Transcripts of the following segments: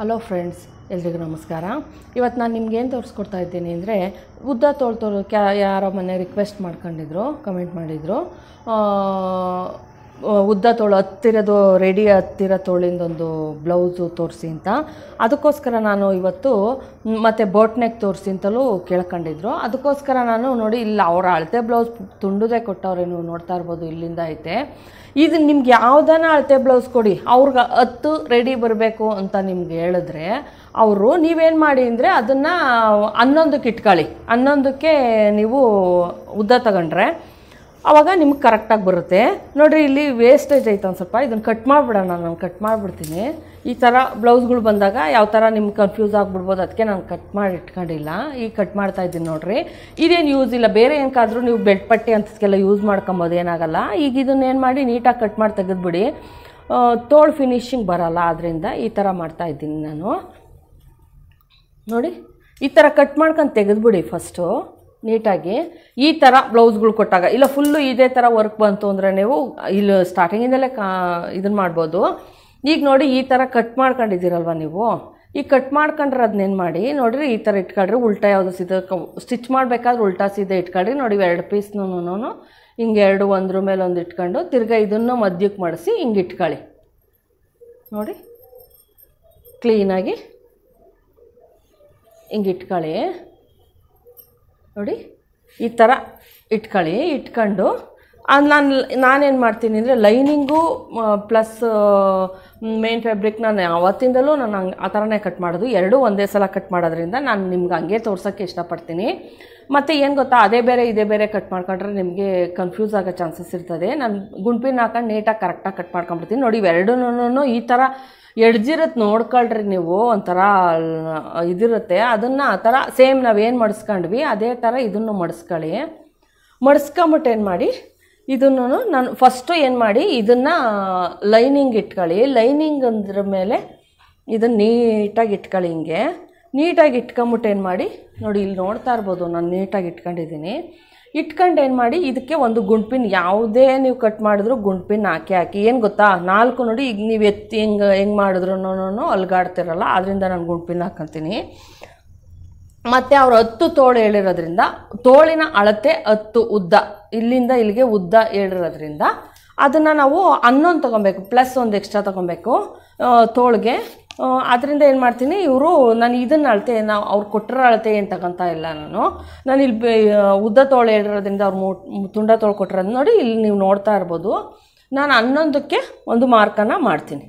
hello friends ಎಲ್ರಿಗೂ ನಮಸ್ಕಾರ ಇವತ್ತು ನಾನು ನಿಮ್ಗೆ ಏನು ತೋರಿಸ್ಕೊಡ್ತಾ ಇದ್ದೀನಿ ಅಂದರೆ ಉದ್ದ ತೋಳು ತೋರು ಕ್ಯಾ ಯಾರೋ ಮೊನ್ನೆ ರಿಕ್ವೆಸ್ಟ್ ಮಾಡ್ಕೊಂಡಿದ್ರು ಕಮೆಂಟ್ ಮಾಡಿದರು ಆ, ಉದ್ದ ತೋಳು ಹತ್ತಿರದು ರೆಡಿ ಹತ್ತಿರ ತೋಳಿಂದೊಂದು ಬ್ಲೌಸು ತೋರಿಸಿ ಅಂತ ಅದಕ್ಕೋಸ್ಕರ ನಾನು ಇವತ್ತು ಮ್, ಮತ್ತೆ ಬೋಟ್ ನೆಕ್ ತೋರಿಸಿ ಅಂತಲೂ ಕೇಳ್ಕೊಂಡಿದ್ರು ಅದಕ್ಕೋಸ್ಕರ ನಾನು ನೋಡಿ ಇಲ್ಲ ಅವ್ರ ಅಳತೆ ಬ್ಲೌಸ್ ತುಂಡುದೇ ಕೊಟ್ಟವ್ರೆ ನೀವು ನೋಡ್ತಾ ಇರ್ಬೋದು ಇಲ್ಲಿಂದ ಐತೆ ಇದು ನಿಮ್ಗೆ ಯಾವ್ದಾನ ಅಳತೆ ಬ್ಲೌಸ್ ಕೊಡಿ ಅವ್ರಿಗೆ ಹತ್ತು ರೆಡಿ ಬರಬೇಕು ಅಂತ ನಿಮ್ಗೆ ಹೇಳಿದ್ರೆ ಅವರು ನೀವೇನು ಮಾಡಿ ಅಂದರೆ ಅದನ್ನು ಹನ್ನೊಂದಕ್ಕೆ ಇಟ್ಕೊಳ್ಳಿ ಹನ್ನೊಂದಕ್ಕೆ ನೀವು ಉದ್ದ ತಗೊಂಡ್ರೆ ಆವಾಗ ನಿಮ್ಗೆ ಕರೆಕ್ಟಾಗಿ ಬರುತ್ತೆ ನೋಡಿರಿ ಇಲ್ಲಿ ವೇಸ್ಟೇಜ್ ಐತೆ ಒಂದು ಸ್ವಲ್ಪ ಇದನ್ನು ಕಟ್ ಮಾಡಿಬಿಡೋಣ ನಾನು ಕಟ್ ಮಾಡಿಬಿಡ್ತೀನಿ ಈ ಥರ ಬ್ಲೌಸ್ಗಳು ಬಂದಾಗ ಯಾವ ಥರ ನಿಮ್ಗೆ ಕನ್ಫ್ಯೂಸ್ ಆಗಿಬಿಡ್ಬೋದು ಅದಕ್ಕೆ ನಾನು ಕಟ್ ಮಾಡಿ ಇಟ್ಕೊಂಡಿಲ್ಲ ಈಗ ಕಟ್ ಮಾಡ್ತಾ ಇದ್ದೀನಿ ನೋಡಿರಿ ಇದೇನು ಯೂಸ್ ಇಲ್ಲ ಬೇರೆ ಏನಕ್ಕಾದ್ರೂ ನೀವು ಬೆಡ್ ಪಟ್ಟಿ ಅಂತದಕ್ಕೆಲ್ಲ ಯೂಸ್ ಮಾಡ್ಕೊಬೋದು ಏನಾಗಲ್ಲ ಈಗ ಇದನ್ನೇನು ಮಾಡಿ ನೀಟಾಗಿ ಕಟ್ ಮಾಡಿ ತೆಗೆದ್ಬಿಡಿ ಆ, ತೋಳು ಫಿನಿಶಿಂಗ್ ಬರಲ್ಲ ಆದ್ದರಿಂದ ಈ ಥರ ಮಾಡ್ತಾ ಇದ್ದೀನಿ ನಾನು ನೋಡಿ ಈ ಥರ ಕಟ್ ಮಾಡ್ಕೊಂಡು ತೆಗೆದ್ಬಿಡಿ ಫಸ್ಟು ನೀಟಾಗಿ ಈ ಥರ ಬ್ಲೌಸ್ಗಳು ಕೊಟ್ಟಾಗ ಇಲ್ಲ ಫುಲ್ಲು ಇದೇ ಥರ ವರ್ಕ್ ಬಂತು ಅಂದರೆ ನೀವು ಇಲ್ಲಿ ಸ್ಟಾರ್ಟಿಂಗಿಂದಲೇ ಕಾ ಇದನ್ನು ಮಾಡ್ಬೋದು ಈಗ ನೋಡಿ ಈ ಥರ ಕಟ್ ಮಾಡ್ಕೊಂಡಿದ್ದೀರಲ್ವ ನೀವು ಈ ಕಟ್ ಮಾಡ್ಕೊಂಡ್ರೆ ಅದನ್ನೇನು ಮಾಡಿ ನೋಡಿರಿ ಈ ಥರ ಇಟ್ಕೊಳ್ರಿ ಉಲ್ಟಾ ಯಾವುದು ಸೀದಾ ಸ್ಟಿಚ್ ಮಾಡಬೇಕಾದ್ರೆ ಉಲ್ಟಾ ಸೀದಾ ಇಟ್ಕೊಳ್ರಿ ನೋಡಿ ಇವು ಎರಡು ಪೀಸ್ನೂ ಹಿಂಗೆ ಎರಡು ಒಂದ್ರ ಮೇಲೆ ಒಂದು ಇಟ್ಕೊಂಡು ತಿರ್ಗಾ ಇದನ್ನು ಮಧ್ಯಕ್ಕೆ ಮಾಡಿಸಿ ಹಿಂಗೆ ಇಟ್ಕೊಳ್ಳಿ ನೋಡಿ ಕ್ಲೀನಾಗಿ ಹಿಂಗೆ ಇಟ್ಕೊಳ್ಳಿ ನೋಡಿ ಈ ಥರ ಇಟ್ಕೊಳ್ಳಿ ಇಟ್ಕೊಂಡು ನಾನು ನಾನೇನು ಮಾಡ್ತೀನಿ ಅಂದರೆ ಲೈನಿಂಗು ಪ್ಲಸ್ ಮೇನ್ ಫ್ಯಾಬ್ರಿಕ್ ನಾನು ಅವತ್ತಿಂದಲೂ ನಾನು ಹಂಗೆ ಆ ಥರನೇ ಕಟ್ ಮಾಡೋದು ಎರಡೂ ಒಂದೇ ಸಲ ಕಟ್ ಮಾಡೋದ್ರಿಂದ ನಾನು ನಿಮ್ಗೆ ಹಂಗೆ ತೋರ್ಸೋಕ್ಕೆ ಇಷ್ಟಪಡ್ತೀನಿ ಮತ್ತು ಏನು ಗೊತ್ತಾ ಅದೇ ಬೇರೆ ಇದೇ ಬೇರೆ ಕಟ್ ಮಾಡ್ಕೊಂಡ್ರೆ ನಿಮಗೆ ಕನ್ಫ್ಯೂಸ್ ಆಗೋ ಚಾನ್ಸಸ್ ಇರ್ತದೆ ನಾನು ಗುಂಪಿನ ಹಾಕೊಂಡು ನೀಟಾಗಿ ಕರೆಕ್ಟಾಗಿ ಕಟ್ ಮಾಡ್ಕೊಂಡ್ಬಿಡ್ತೀನಿ ನೋಡಿ ಇವೆರಡೂ ಈ ಥರ ಎಡ್ಜಿರತ್ತೆ ನೋಡ್ಕೊಳ್ರಿ ನೀವು ಒಂಥರ ಇದಿರುತ್ತೆ ಅದನ್ನು ಆ ಥರ ಸೇಮ್ ನಾವೇನು ಮಡಿಸ್ಕೊಂಡ್ವಿ ಅದೇ ಥರ ಇದನ್ನು ಮಡಿಸ್ಕೊಳ್ಳಿ ಮಡಿಸ್ಕೊಂಬಿಟ್ಟು ಏನು ಮಾಡಿ ಇದನ್ನು ನಾನು ಫಸ್ಟು ಏನು ಮಾಡಿ ಇದನ್ನು ಲೈನಿಂಗ್ ಇಟ್ಕೊಳ್ಳಿ ಲೈನಿಂಗ್ ಅಂದ್ರ ಮೇಲೆ ಇದನ್ನು ನೀಟಾಗಿ ಇಟ್ಕೊಳ್ಳಿ ಹಿಂಗೆ ನೀಟಾಗಿ ಇಟ್ಕೊಂಬಿಟ್ಟು ಏನು ಮಾಡಿ ನೋಡಿ ಇಲ್ಲಿ ನೋಡ್ತಾ ಇರ್ಬೋದು ನಾನು ನೀಟಾಗಿ ಇಟ್ಕೊಂಡಿದ್ದೀನಿ ಇಟ್ಕೊಂಡು ಏನು ಮಾಡಿ ಇದಕ್ಕೆ ಒಂದು ಗುಂಡ್ಪಿನ್ ಯಾವುದೇ ನೀವು ಕಟ್ ಮಾಡಿದ್ರು ಗುಂಡ್ಪಿನ್ ಹಾಕಿ ಹಾಕಿ ಏನು ಗೊತ್ತಾ ನಾಲ್ಕು ನೋಡಿ ಈಗ ನೀವು ಎತ್ತಿ ಹೆಂಗೆ ಹೆಂಗೆ ಮಾಡಿದ್ರು ಅಲ್ಗಾಡ್ತಿರಲ್ಲ ಅದರಿಂದ ನಾನು ಗುಂಡ್ಪಿನ್ ಹಾಕ್ಕೊಂತೀನಿ ಮತ್ತು ಅವ್ರು ಹತ್ತು ತೋಳು ಹೇಳಿರೋದ್ರಿಂದ ತೋಳಿನ ಅಳತೆ ಹತ್ತು ಉದ್ದ ಇಲ್ಲಿಂದ ಇಲ್ಲಿಗೆ ಉದ್ದ ಹೇಳಿರೋದ್ರಿಂದ ಅದನ್ನು ನಾವು ಹನ್ನೊಂದು ತೊಗೊಬೇಕು ಪ್ಲಸ್ ಒಂದು ಎಕ್ಸ್ಟ್ರಾ ತೊಗೊಬೇಕು ತೋಳಿಗೆ ಅದರಿಂದ ಏನು ಮಾಡ್ತೀನಿ ಇವರು ನಾನು ಇದನ್ನು ಅಳತೆ ನಾವು ಅವ್ರು ಕೊಟ್ಟಿರೋ ಅಳತೆ ಏನು ತಗೊತಾ ಇಲ್ಲ ನಾನು ನಾನು ಇಲ್ಲಿ ಬೆ- ಉದ್ದ ತೋಳು ಹೇಳಿರೋದ್ರಿಂದ ಅವ್ರು ಮೂ ತುಂಡ ತೋಳು ಕೊಟ್ಟಿರೋದು ನೋಡಿ ಇಲ್ಲಿ ನೀವು ನೋಡ್ತಾ ಇರ್ಬೋದು ನಾನು ಹನ್ನೊಂದಕ್ಕೆ ಒಂದು ಮಾರ್ಕನ್ನು ಮಾಡ್ತೀನಿ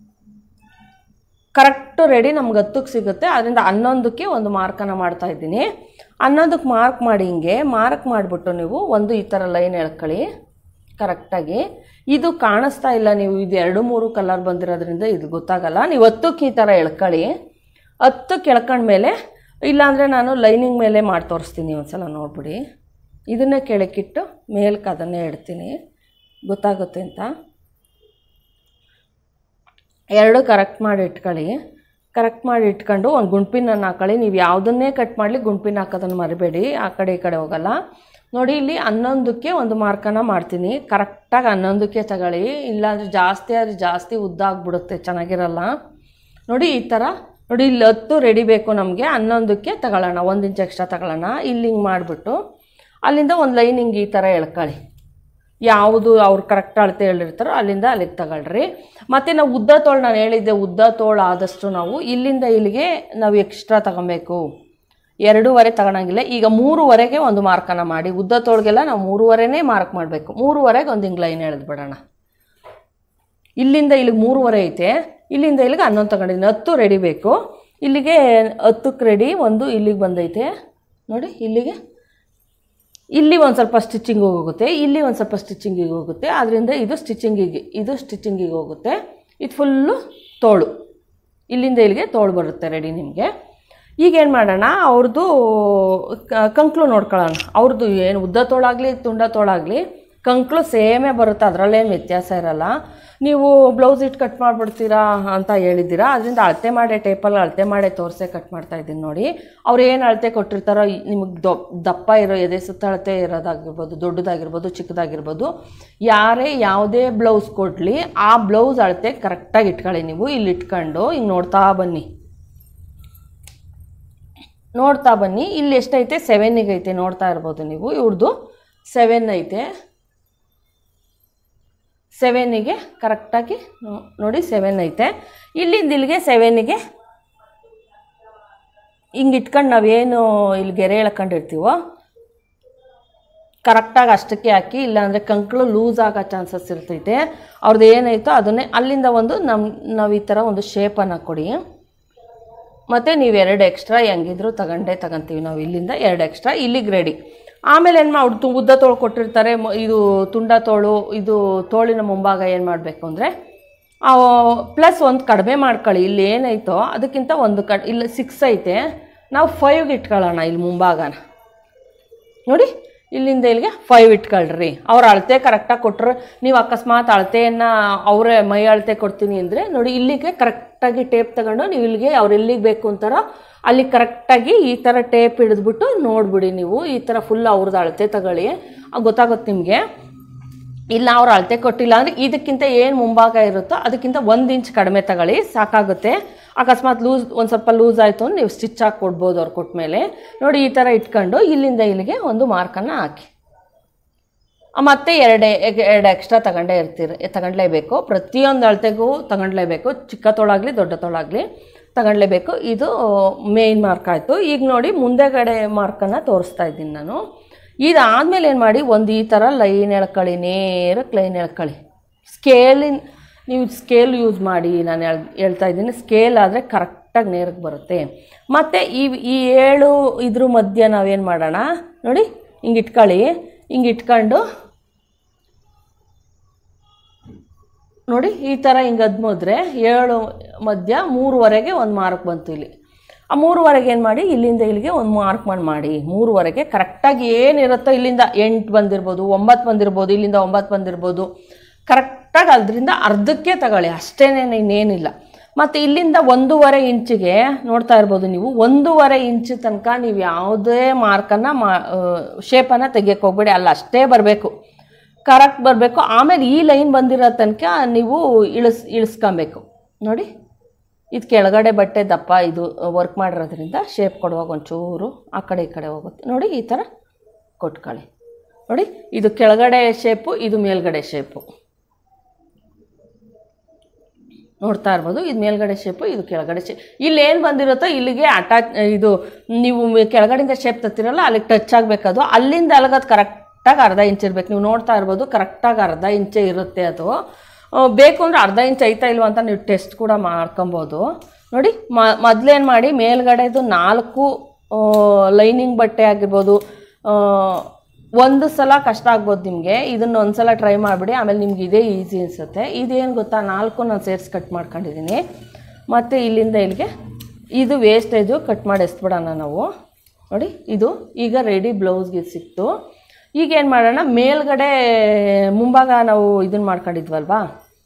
ಕರೆಕ್ಟು ರೆಡಿ ನಮ್ಗೆ ಹತ್ತಕ್ಕೆ ಸಿಗುತ್ತೆ ಅದರಿಂದ ಹನ್ನೊಂದಕ್ಕೆ ಒಂದು ಮಾರ್ಕನ್ನು ಮಾಡ್ತಾ ಇದ್ದೀನಿ ಹನ್ನೊಂದಕ್ಕೆ ಮಾರ್ಕ್ ಮಾಡಿ ಹಿಂಗೆ ಮಾರ್ಕ್ ಮಾಡಿಬಿಟ್ಟು ನೀವು ಒಂದು ಈ ಥರ ಲೈನ್ ಎಳ್ಕೊಳ್ಳಿ ಕರೆಕ್ಟಾಗಿ ಇದು ಕಾಣಿಸ್ತಾ ಇಲ್ಲ ನೀವು ಇದು ಎರಡು ಮೂರು ಕಲರ್ ಬಂದಿರೋದ್ರಿಂದ ಇದು ಗೊತ್ತಾಗಲ್ಲ ನೀವು ಹತ್ತಕ್ಕೆ ಈ ಥರ ಎಳ್ಕೊಳ್ಳಿ ಹತ್ತಕ್ಕೆ ಎಳ್ಕೊಂಡ್ಮೇಲೆ ಇಲ್ಲಾಂದರೆ ನಾನು ಲೈನಿಂಗ್ ಮೇಲೆ ಮಾಡಿ ತೋರಿಸ್ತೀನಿ ಒಂದ್ಸಲ ನೋಡ್ಬಿಡಿ ಇದನ್ನೇ ಕೆಳಕ್ಕಿಟ್ಟು ಮೇಲ್ಕೆ ಅದನ್ನೇ ಇಡ್ತೀನಿ ಗೊತ್ತಾಗುತ್ತೆ ಅಂತ ಎರಡು ಕರೆಕ್ಟ್ ಮಾಡಿ ಇಟ್ಕೊಳ್ಳಿ ಕರೆಕ್ಟ್ ಮಾಡಿ ಇಟ್ಕೊಂಡು ಒಂದು ಗುಂಪಿನನ್ನು ಹಾಕೊಳ್ಳಿ ನೀವು ಯಾವುದನ್ನೇ ಕಟ್ ಮಾಡಲಿ ಗುಂಪಿನ ಹಾಕೋದನ್ನು ಮರಿಬೇಡಿ ಆ ಕಡೆ ಈ ಕಡೆ ಹೋಗಲ್ಲ ನೋಡಿ ಇಲ್ಲಿ ಹನ್ನೊಂದಕ್ಕೆ ಒಂದು ಮಾರ್ಕನ್ನು ಮಾಡ್ತೀನಿ ಕರೆಕ್ಟಾಗಿ ಹನ್ನೊಂದಕ್ಕೆ ತಗೊಳ್ಳಿ ಇಲ್ಲಾಂದರೆ ಜಾಸ್ತಿ ಆದರೆ ಜಾಸ್ತಿ ಉದ್ದ ಆಗಿಬಿಡುತ್ತೆ ಚೆನ್ನಾಗಿರಲ್ಲ ನೋಡಿ ಈ ಥರ ನೋಡಿ ಇಲ್ಲಿ ಹತ್ತು ರೆಡಿ ಬೇಕು ನಮಗೆ ಹನ್ನೊಂದಕ್ಕೆ ತಗೊಳ್ಳೋಣ ಒಂದು ಇಂಚ್ ಎಕ್ಸ್ಟ್ರಾ ತಗೊಳ್ಳೋಣ ಇಲ್ಲಿ ಹಿಂಗೆ ಮಾಡಿಬಿಟ್ಟು ಅಲ್ಲಿಂದ ಒಂದು ಲೈನಿಂಗ್ ಈ ಥರ ಎಳ್ಕೊಳ್ಳಿ ಯಾವುದು ಅವ್ರು ಕರೆಕ್ಟ್ ಅಳತೆ ಹೇಳಿರ್ತಾರೋ ಅಲ್ಲಿಂದ ಅಲ್ಲಿಗೆ ತಗೊಳ್ರಿ ಮತ್ತು ನಾವು ಉದ್ದ ತೋಳು ನಾನು ಹೇಳಿದ್ದೆ ಉದ್ದ ತೋಳು ಆದಷ್ಟು ನಾವು ಇಲ್ಲಿಂದ ಇಲ್ಲಿಗೆ ನಾವು ಎಕ್ಸ್ಟ್ರಾ ತಗೊಬೇಕು ಎರಡೂವರೆ ತಗೊಳಂಗಿಲ್ಲ ಈಗ ಮೂರುವರೆಗೆ ಒಂದು ಮಾರ್ಕನ್ನು ಮಾಡಿ ಉದ್ದ ತೋಳಿಗೆಲ್ಲ ನಾವು ಮೂರುವರೆನೇ ಮಾರ್ಕ್ ಮಾಡಬೇಕು ಮೂರುವರೆಗೆ ಒಂದು ಹಿಂಗೆ ಲೈನ್ ಎಳೆದು ಬಿಡೋಣ ಇಲ್ಲಿಂದ ಇಲ್ಲಿಗೆ ಮೂರುವರೆ ಐತೆ ಇಲ್ಲಿಂದ ಇಲ್ಲಿಗೆ ಹನ್ನೊಂದು ತಗೊಂಡಿದ್ದೀನಿ ಹತ್ತು ರೆಡಿ ಬೇಕು ಇಲ್ಲಿಗೆ ಹತ್ತಕ್ಕೆ ರೆಡಿ ಒಂದು ಇಲ್ಲಿಗೆ ಬಂದೈತೆ ನೋಡಿ ಇಲ್ಲಿಗೆ ಇಲ್ಲಿ ಒಂದು ಸ್ವಲ್ಪ ಸ್ಟಿಚಿಂಗಿಗೆ ಹೋಗುತ್ತೆ ಇಲ್ಲಿ ಒಂದು ಸ್ವಲ್ಪ ಸ್ಟಿಚಿಂಗಿಗೆ ಹೋಗುತ್ತೆ ಅದರಿಂದ ಇದು ಸ್ಟಿಚಿಂಗಿಗೆ ಇದು ಸ್ಟಿಚಿಂಗಿಗೆ ಹೋಗುತ್ತೆ ಇದು ಫುಲ್ಲು ತೋಳು ಇಲ್ಲಿಂದ ಇಲ್ಲಿಗೆ ತೋಳು ಬರುತ್ತೆ ರೆಡಿ ನಿಮಗೆ ಈಗ ಏನು ಮಾಡೋಣ ಅವ್ರದ್ದು ಕ- ಕಂಕ್ಳು ನೋಡ್ಕೊಳ್ಳೋಣ ಅವ್ರದ್ದು ಏನು ಉದ್ದ ತೋಳಾಗಲಿ ತುಂಡ ತೋಳಾಗಲಿ ಕಂಕ್ಳು ಸೇಮೇ ಬರುತ್ತೆ ಅದರಲ್ಲೇನು ವ್ಯತ್ಯಾಸ ಇರಲ್ಲ ನೀವು ಬ್ಲೌಸ್ ಇಟ್ಟು ಕಟ್ ಮಾಡಿಬಿಡ್ತೀರಾ ಅಂತ ಹೇಳಿದ್ದೀರಾ ಅದರಿಂದ ಅಳತೆ ಮಾಡೇ ಟೇಪಲ್ಲಿ ಅಳತೆ ಮಾಡೇ ತೋರಿಸೇ ಕಟ್ ಮಾಡ್ತಾ ಇದ್ದೀನಿ ನೋಡಿ ಅವ್ರು ಏನು ಅಳತೆ ಕೊಟ್ಟಿರ್ತಾರೋ ನಿಮಗೆ ದಪ್ಪ ಇರೋ ಎದೆ ಸುತ್ತ ಅಳತೆ ಇರೋದಾಗಿರ್ಬೋದು ದೊಡ್ಡದಾಗಿರ್ಬೋದು ಚಿಕ್ಕದಾಗಿರ್ಬೋದು ಯಾರೇ ಯಾವುದೇ ಬ್ಲೌಸ್ ಕೊಡಲಿ ಆ ಬ್ಲೌಸ್ ಅಳತೆ ಕರೆಕ್ಟಾಗಿ ಇಟ್ಕೊಳ್ಳಿ ನೀವು ಇಲ್ಲಿ ಇಟ್ಕೊಂಡು ಹಿಂಗೆ ನೋಡ್ತಾ ಬನ್ನಿ ನೋಡ್ತಾ ಬನ್ನಿ ಇಲ್ಲಿ ಎಷ್ಟೈತೆ ಸೆವೆನ್ನಿಗೆ ಐತೆ ನೋಡ್ತಾ ಇರ್ಬೋದು ನೀವು ಇವ್ರದ್ದು ಸೆವೆನ್ ಐತೆ ಸೆವೆನ್ನಿಗೆ ಕರೆಕ್ಟಾಗಿ ನೋ- ನೋಡಿ ಸೆವೆನ್ ಐತೆ ಇಲ್ಲಿಂದ ಇಲ್ಲಿಗೆ ಸೆವೆನ್ನಿಗೆ ಹಿಂಗೆ ಇಟ್ಕೊಂಡು ನಾವೇನು ಇಲ್ಲಿ ಗೆರೆ ಎಳ್ಕೊಂಡಿರ್ತೀವೋ ಕರೆಕ್ಟಾಗಿ ಅಷ್ಟಕ್ಕೆ ಹಾಕಿ ಇಲ್ಲಾಂದರೆ ಕಂಕಳು ಲೂಸ್ ಆಗೋ ಚಾನ್ಸಸ್ ಇರ್ತೈತೆ ಅವ್ರದ್ದು ಏನಾಯ್ತೋ ಅದನ್ನೇ ಅಲ್ಲಿಂದ ಒಂದು ನಮ್ಮ ನಾವು ಈ ಥರ ಒಂದು ಶೇಪನ್ನು ಕೊಡಿ ಮತ್ತು ನೀವು ಎರಡು ಎಕ್ಸ್ಟ್ರಾ ಹೆಂಗಿದ್ರು ತಗೊಂಡೇ ತಗೊಂತೀವಿ ನಾವು ಇಲ್ಲಿಂದ ಎರಡು ಎಕ್ಸ್ಟ್ರಾ ಇಲ್ಲಿಗೆ ರೆಡಿ ಆಮೇಲೆ ಏನು ಮಾಡಿ ತು ಉದ್ದ ತೋಳು ಕೊಟ್ಟಿರ್ತಾರೆ ಮ- ಇದು ತುಂಡ ತೋಳು ಇದು ತೋಳಿನ ಮುಂಭಾಗ ಏನು ಮಾಡಬೇಕು ಅಂದರೆ ಪ್ಲಸ್ ಒಂದು ಕಡಿಮೆ ಮಾಡ್ಕೊಳ್ಳಿ ಇಲ್ಲಿ ಏನೈತೋ ಅದಕ್ಕಿಂತ ಒಂದು ಕ ಇಲ್ಲಿ ಸಿಕ್ಸ್ ಐತೆ ನಾವು ಫೈವ್ಗೆ ಇಟ್ಕೊಳ್ಳೋಣ ಇಲ್ಲಿ ಮುಂಭಾಗನ ನೋಡಿ ಇಲ್ಲಿಂದ ಇಲ್ಲಿಗೆ ಫೈವ್ ಇಟ್ಕೊಳ್ರಿ ಅವ್ರ ಅಳತೆ ಕರೆಕ್ಟಾಗಿ ಕೊಟ್ಟರೆ ನೀವು ಅಕಸ್ಮಾತ್ ಅಳತೆಯನ್ನು ಅವರೇ ಮೈ ಅಳತೆ ಕೊಡ್ತೀನಿ ಅಂದರೆ ನೋಡಿ ಇಲ್ಲಿಗೆ ಕರೆಕ್ಟಾಗಿ ಟೇಪ್ ತಗೊಂಡು ನೀವು ಇಲ್ಲಿಗೆ ಅವ್ರು ಎಲ್ಲಿಗೆ ಬೇಕು ಅಂತಾರೋ ಅಲ್ಲಿ ಕರೆಕ್ಟಾಗಿ ಈ ಥರ ಟೇಪ್ ಹಿಡಿದ್ಬಿಟ್ಟು ನೋಡ್ಬಿಡಿ ನೀವು ಈ ಥರ ಫುಲ್ ಅವ್ರದ್ದು ಅಳತೆ ತಗೊಳ್ಳಿ ಆಗ ಗೊತ್ತಾಗುತ್ತೆ ನಿಮಗೆ ಇಲ್ಲ ಅವ್ರು ಅಳತೆ ಕೊಟ್ಟಿಲ್ಲ ಅಂದರೆ ಇದಕ್ಕಿಂತ ಏನು ಮುಂಭಾಗ ಇರುತ್ತೋ ಅದಕ್ಕಿಂತ ಒಂದು ಇಂಚ್ ಕಡಿಮೆ ತಗೊಳ್ಳಿ ಸಾಕಾಗುತ್ತೆ ಅಕಸ್ಮಾತ್ ಲೂಸ್ ಒಂದು ಸ್ವಲ್ಪ ಲೂಸ್ ಆಯಿತು ಅಂದ್ರೆ ನೀವು ಸ್ಟಿಚ್ ಹಾಕಿ ಕೊಡ್ಬೋದು ಅವ್ರು ಕೊಟ್ಟ ಮೇಲೆ ನೋಡಿ ಈ ಥರ ಇಟ್ಕೊಂಡು ಇಲ್ಲಿಂದ ಇಲ್ಲಿಗೆ ಒಂದು ಮಾರ್ಕನ್ನು ಹಾಕಿ ಆ, ಮತ್ತೆ ಎರಡೇ ಎರಡು ಎಕ್ಸ್ಟ್ರಾ ತಗೊಂಡೇ ಇರ್ತೀರಿ ತಗೊಂಡ್ಲೇಬೇಕು ಪ್ರತಿಯೊಂದು ಅಳತೆಗೂ ತಗೊಂಡ್ಲೇಬೇಕು ಚಿಕ್ಕ ತೋಳಾಗಲಿ ದೊಡ್ಡ ತೋಳಾಗಲಿ ತಗೊಂಡ್ಲೇಬೇಕು ಇದು ಮೇಯ್ನ್ ಮಾರ್ಕ್ ಆಯಿತು ಈಗ ನೋಡಿ ಮುಂದೆಗಡೆ ಮಾರ್ಕನ್ನು ತೋರಿಸ್ತಾ ಇದ್ದೀನಿ ನಾನು ಇದಾದಮೇಲೆ ಏನು ಮಾಡಿ ಒಂದು ಈ ಥರ ಲೈನ್ ಎಳ್ಕೊಳ್ಳಿ ನೇರಕ್ಕೆ ಲೈನ್ ಎಳ್ಕೊಳ್ಳಿ ಸ್ಕೇಲಿನ ನೀವು ಸ್ಕೇಲ್ ಯೂಸ್ ಮಾಡಿ ನಾನು ಹೇಳ್ ಹೇಳ್ತಾ ಇದ್ದೀನಿ ಸ್ಕೇಲ್ ಆದರೆ ಕರೆಕ್ಟಾಗಿ ನೇರಕ್ಕೆ ಬರುತ್ತೆ ಮತ್ತು ಈ ಈ ಏಳು ಇದ್ರ ಮಧ್ಯ ನಾವೇನು ಮಾಡೋಣ ನೋಡಿ ಹಿಂಗೆ ಇಟ್ಕೊಳ್ಳಿ ಹಿಂಗೆ ಇಟ್ಕೊಂಡು ನೋಡಿ ಈ ಥರ ಹಿಂಗೆ ಅದ್ಮೋದ್ರೆ ಏಳು ಮಧ್ಯ ಮೂರುವರೆಗೆ ಒಂದು ಮಾರ್ಕ್ ಬಂತು ಇಲ್ಲಿ ಆ ಮೂರುವರೆಗೆ ಏನು ಮಾಡಿ ಇಲ್ಲಿಂದ ಇಲ್ಲಿಗೆ ಒಂದು ಮಾರ್ಕ್ ಮಾಡಿ ಮಾಡಿ ಮೂರುವರೆಗೆ ಕರೆಕ್ಟಾಗಿ ಏನಿರುತ್ತೋ ಇಲ್ಲಿಂದ ಎಂಟು ಬಂದಿರ್ಬೋದು ಒಂಬತ್ತು ಬಂದಿರ್ಬೋದು ಇಲ್ಲಿಂದ ಒಂಬತ್ತು ಬಂದಿರ್ಬೋದು ಕರೆಕ್ಟಾಗಿ ಅದರಿಂದ ಅರ್ಧಕ್ಕೆ ತಗೊಳ್ಳಿ ಅಷ್ಟೇನೆ ಇನ್ನೇನಿಲ್ಲ ಮತ್ತು ಇಲ್ಲಿಂದ ಒಂದೂವರೆ ಇಂಚಿಗೆ ನೋಡ್ತಾ ಇರ್ಬೋದು ನೀವು ಒಂದೂವರೆ ಇಂಚು ತನಕ ನೀವು ಯಾವುದೇ ಮಾರ್ಕನ್ನು ಮಾ ಶೇಪನ್ನು ತೆಗಿಯಕ್ಕೆ ಹೋಗ್ಬೇಡಿ ಅಲ್ಲಿ ಅಷ್ಟೇ ಬರಬೇಕು ಕರೆಕ್ಟ್ ಬರಬೇಕು ಆಮೇಲೆ ಈ ಲೈನ್ ಬಂದಿರೋ ತನಕ ನೀವು ಇಳಿಸ್ ಇಳಿಸ್ಕೊಬೇಕು ನೋಡಿ ಇದು ಕೆಳಗಡೆ ಬಟ್ಟೆ ದಪ್ಪ ಇದು ವರ್ಕ್ ಮಾಡಿರೋದ್ರಿಂದ ಶೇಪ್ ಕೊಡುವಾಗ ಒಂಚೂರು ಆ ಕಡೆ ಈ ಕಡೆ ಹೋಗುತ್ತೆ ನೋಡಿ ಈ ಥರ ಕೊಟ್ಕೊಳ್ಳಿ ನೋಡಿ ಇದು ಕೆಳಗಡೆ ಶೇಪು ಇದು ಮೇಲ್ಗಡೆ ಶೇಪು ನೋಡ್ತಾ ಇರ್ಬೋದು ಇದು ಮೇಲ್ಗಡೆ ಶೇಪು ಇದು ಕೆಳಗಡೆ ಶೇಪ್ ಇಲ್ಲಿ ಏನು ಬಂದಿರುತ್ತೋ ಇಲ್ಲಿಗೆ ಅಟ್ಯಾಚ್ ಇದು ನೀವು ಮೆ- ಕೆಳಗಡೆಯಿಂದ ಶೇಪ್ ತತ್ತಿರಲ್ಲ ಅಲ್ಲಿಗೆ ಟಚ್ ಆಗಬೇಕದು ಅಲ್ಲಿಂದ ಅಲ್ಗದು ಕರೆಕ್ಟಾಗಿ ಅರ್ಧ ಇಂಚ್ ಇರಬೇಕು ನೀವು ನೋಡ್ತಾ ಇರ್ಬೋದು ಕರೆಕ್ಟಾಗಿ ಅರ್ಧ ಇಂಚೇ ಇರುತ್ತೆ ಅದು ಆ, ಬೇಕು ಅಂದರೆ ಅರ್ಧ ಇಂಚ್ ಐತಾ ಇಲ್ವಾ ಅಂತ ನೀವು ಟೆಸ್ಟ್ ಕೂಡ ಮಾಡ್ಕೊಬೋದು ನೋಡಿ ಮ ಮೊದಲೇನು ಮಾಡಿ ಮೇಲ್ಗಡೆದು ನಾಲ್ಕು ಲೈನಿಂಗ್ ಬಟ್ಟೆ ಆಗಿರ್ಬೋದು ಆ, ಒಂದು ಸಲ ಕಷ್ಟ ಆಗ್ಬೋದು ನಿಮಗೆ ಇದನ್ನು ಒಂದು ಸಲ ಟ್ರೈ ಮಾಡಿಬಿಡಿ ಆಮೇಲೆ ನಿಮ್ಗೆ ಇದೇ ಈಸಿ ಅನಿಸುತ್ತೆ ಇದೇನು ಗೊತ್ತಾ ನಾಲ್ಕು ನಾನು ಸೇರಿಸಿ ಕಟ್ ಮಾಡ್ಕೊಂಡಿದ್ದೀನಿ ಮತ್ತು ಇಲ್ಲಿಂದ ಇಲ್ಲಿಗೆ ಇದು ವೇಸ್ಟೇಜು ಕಟ್ ಮಾಡಿ ಎಸ್ಬಿಡೋಣ ನಾವು ನೋಡಿ ಇದು ಈಗ ರೆಡಿ ಬ್ಲೌಸ್ಗೆ ಸಿಕ್ತು ಈಗ ಏನು ಮಾಡೋಣ ಮೇಲ್ಗಡೆ ಮುಂಭಾಗ ನಾವು ಇದನ್ನು ಮಾಡ್ಕೊಂಡಿದ್ವಲ್ವಾ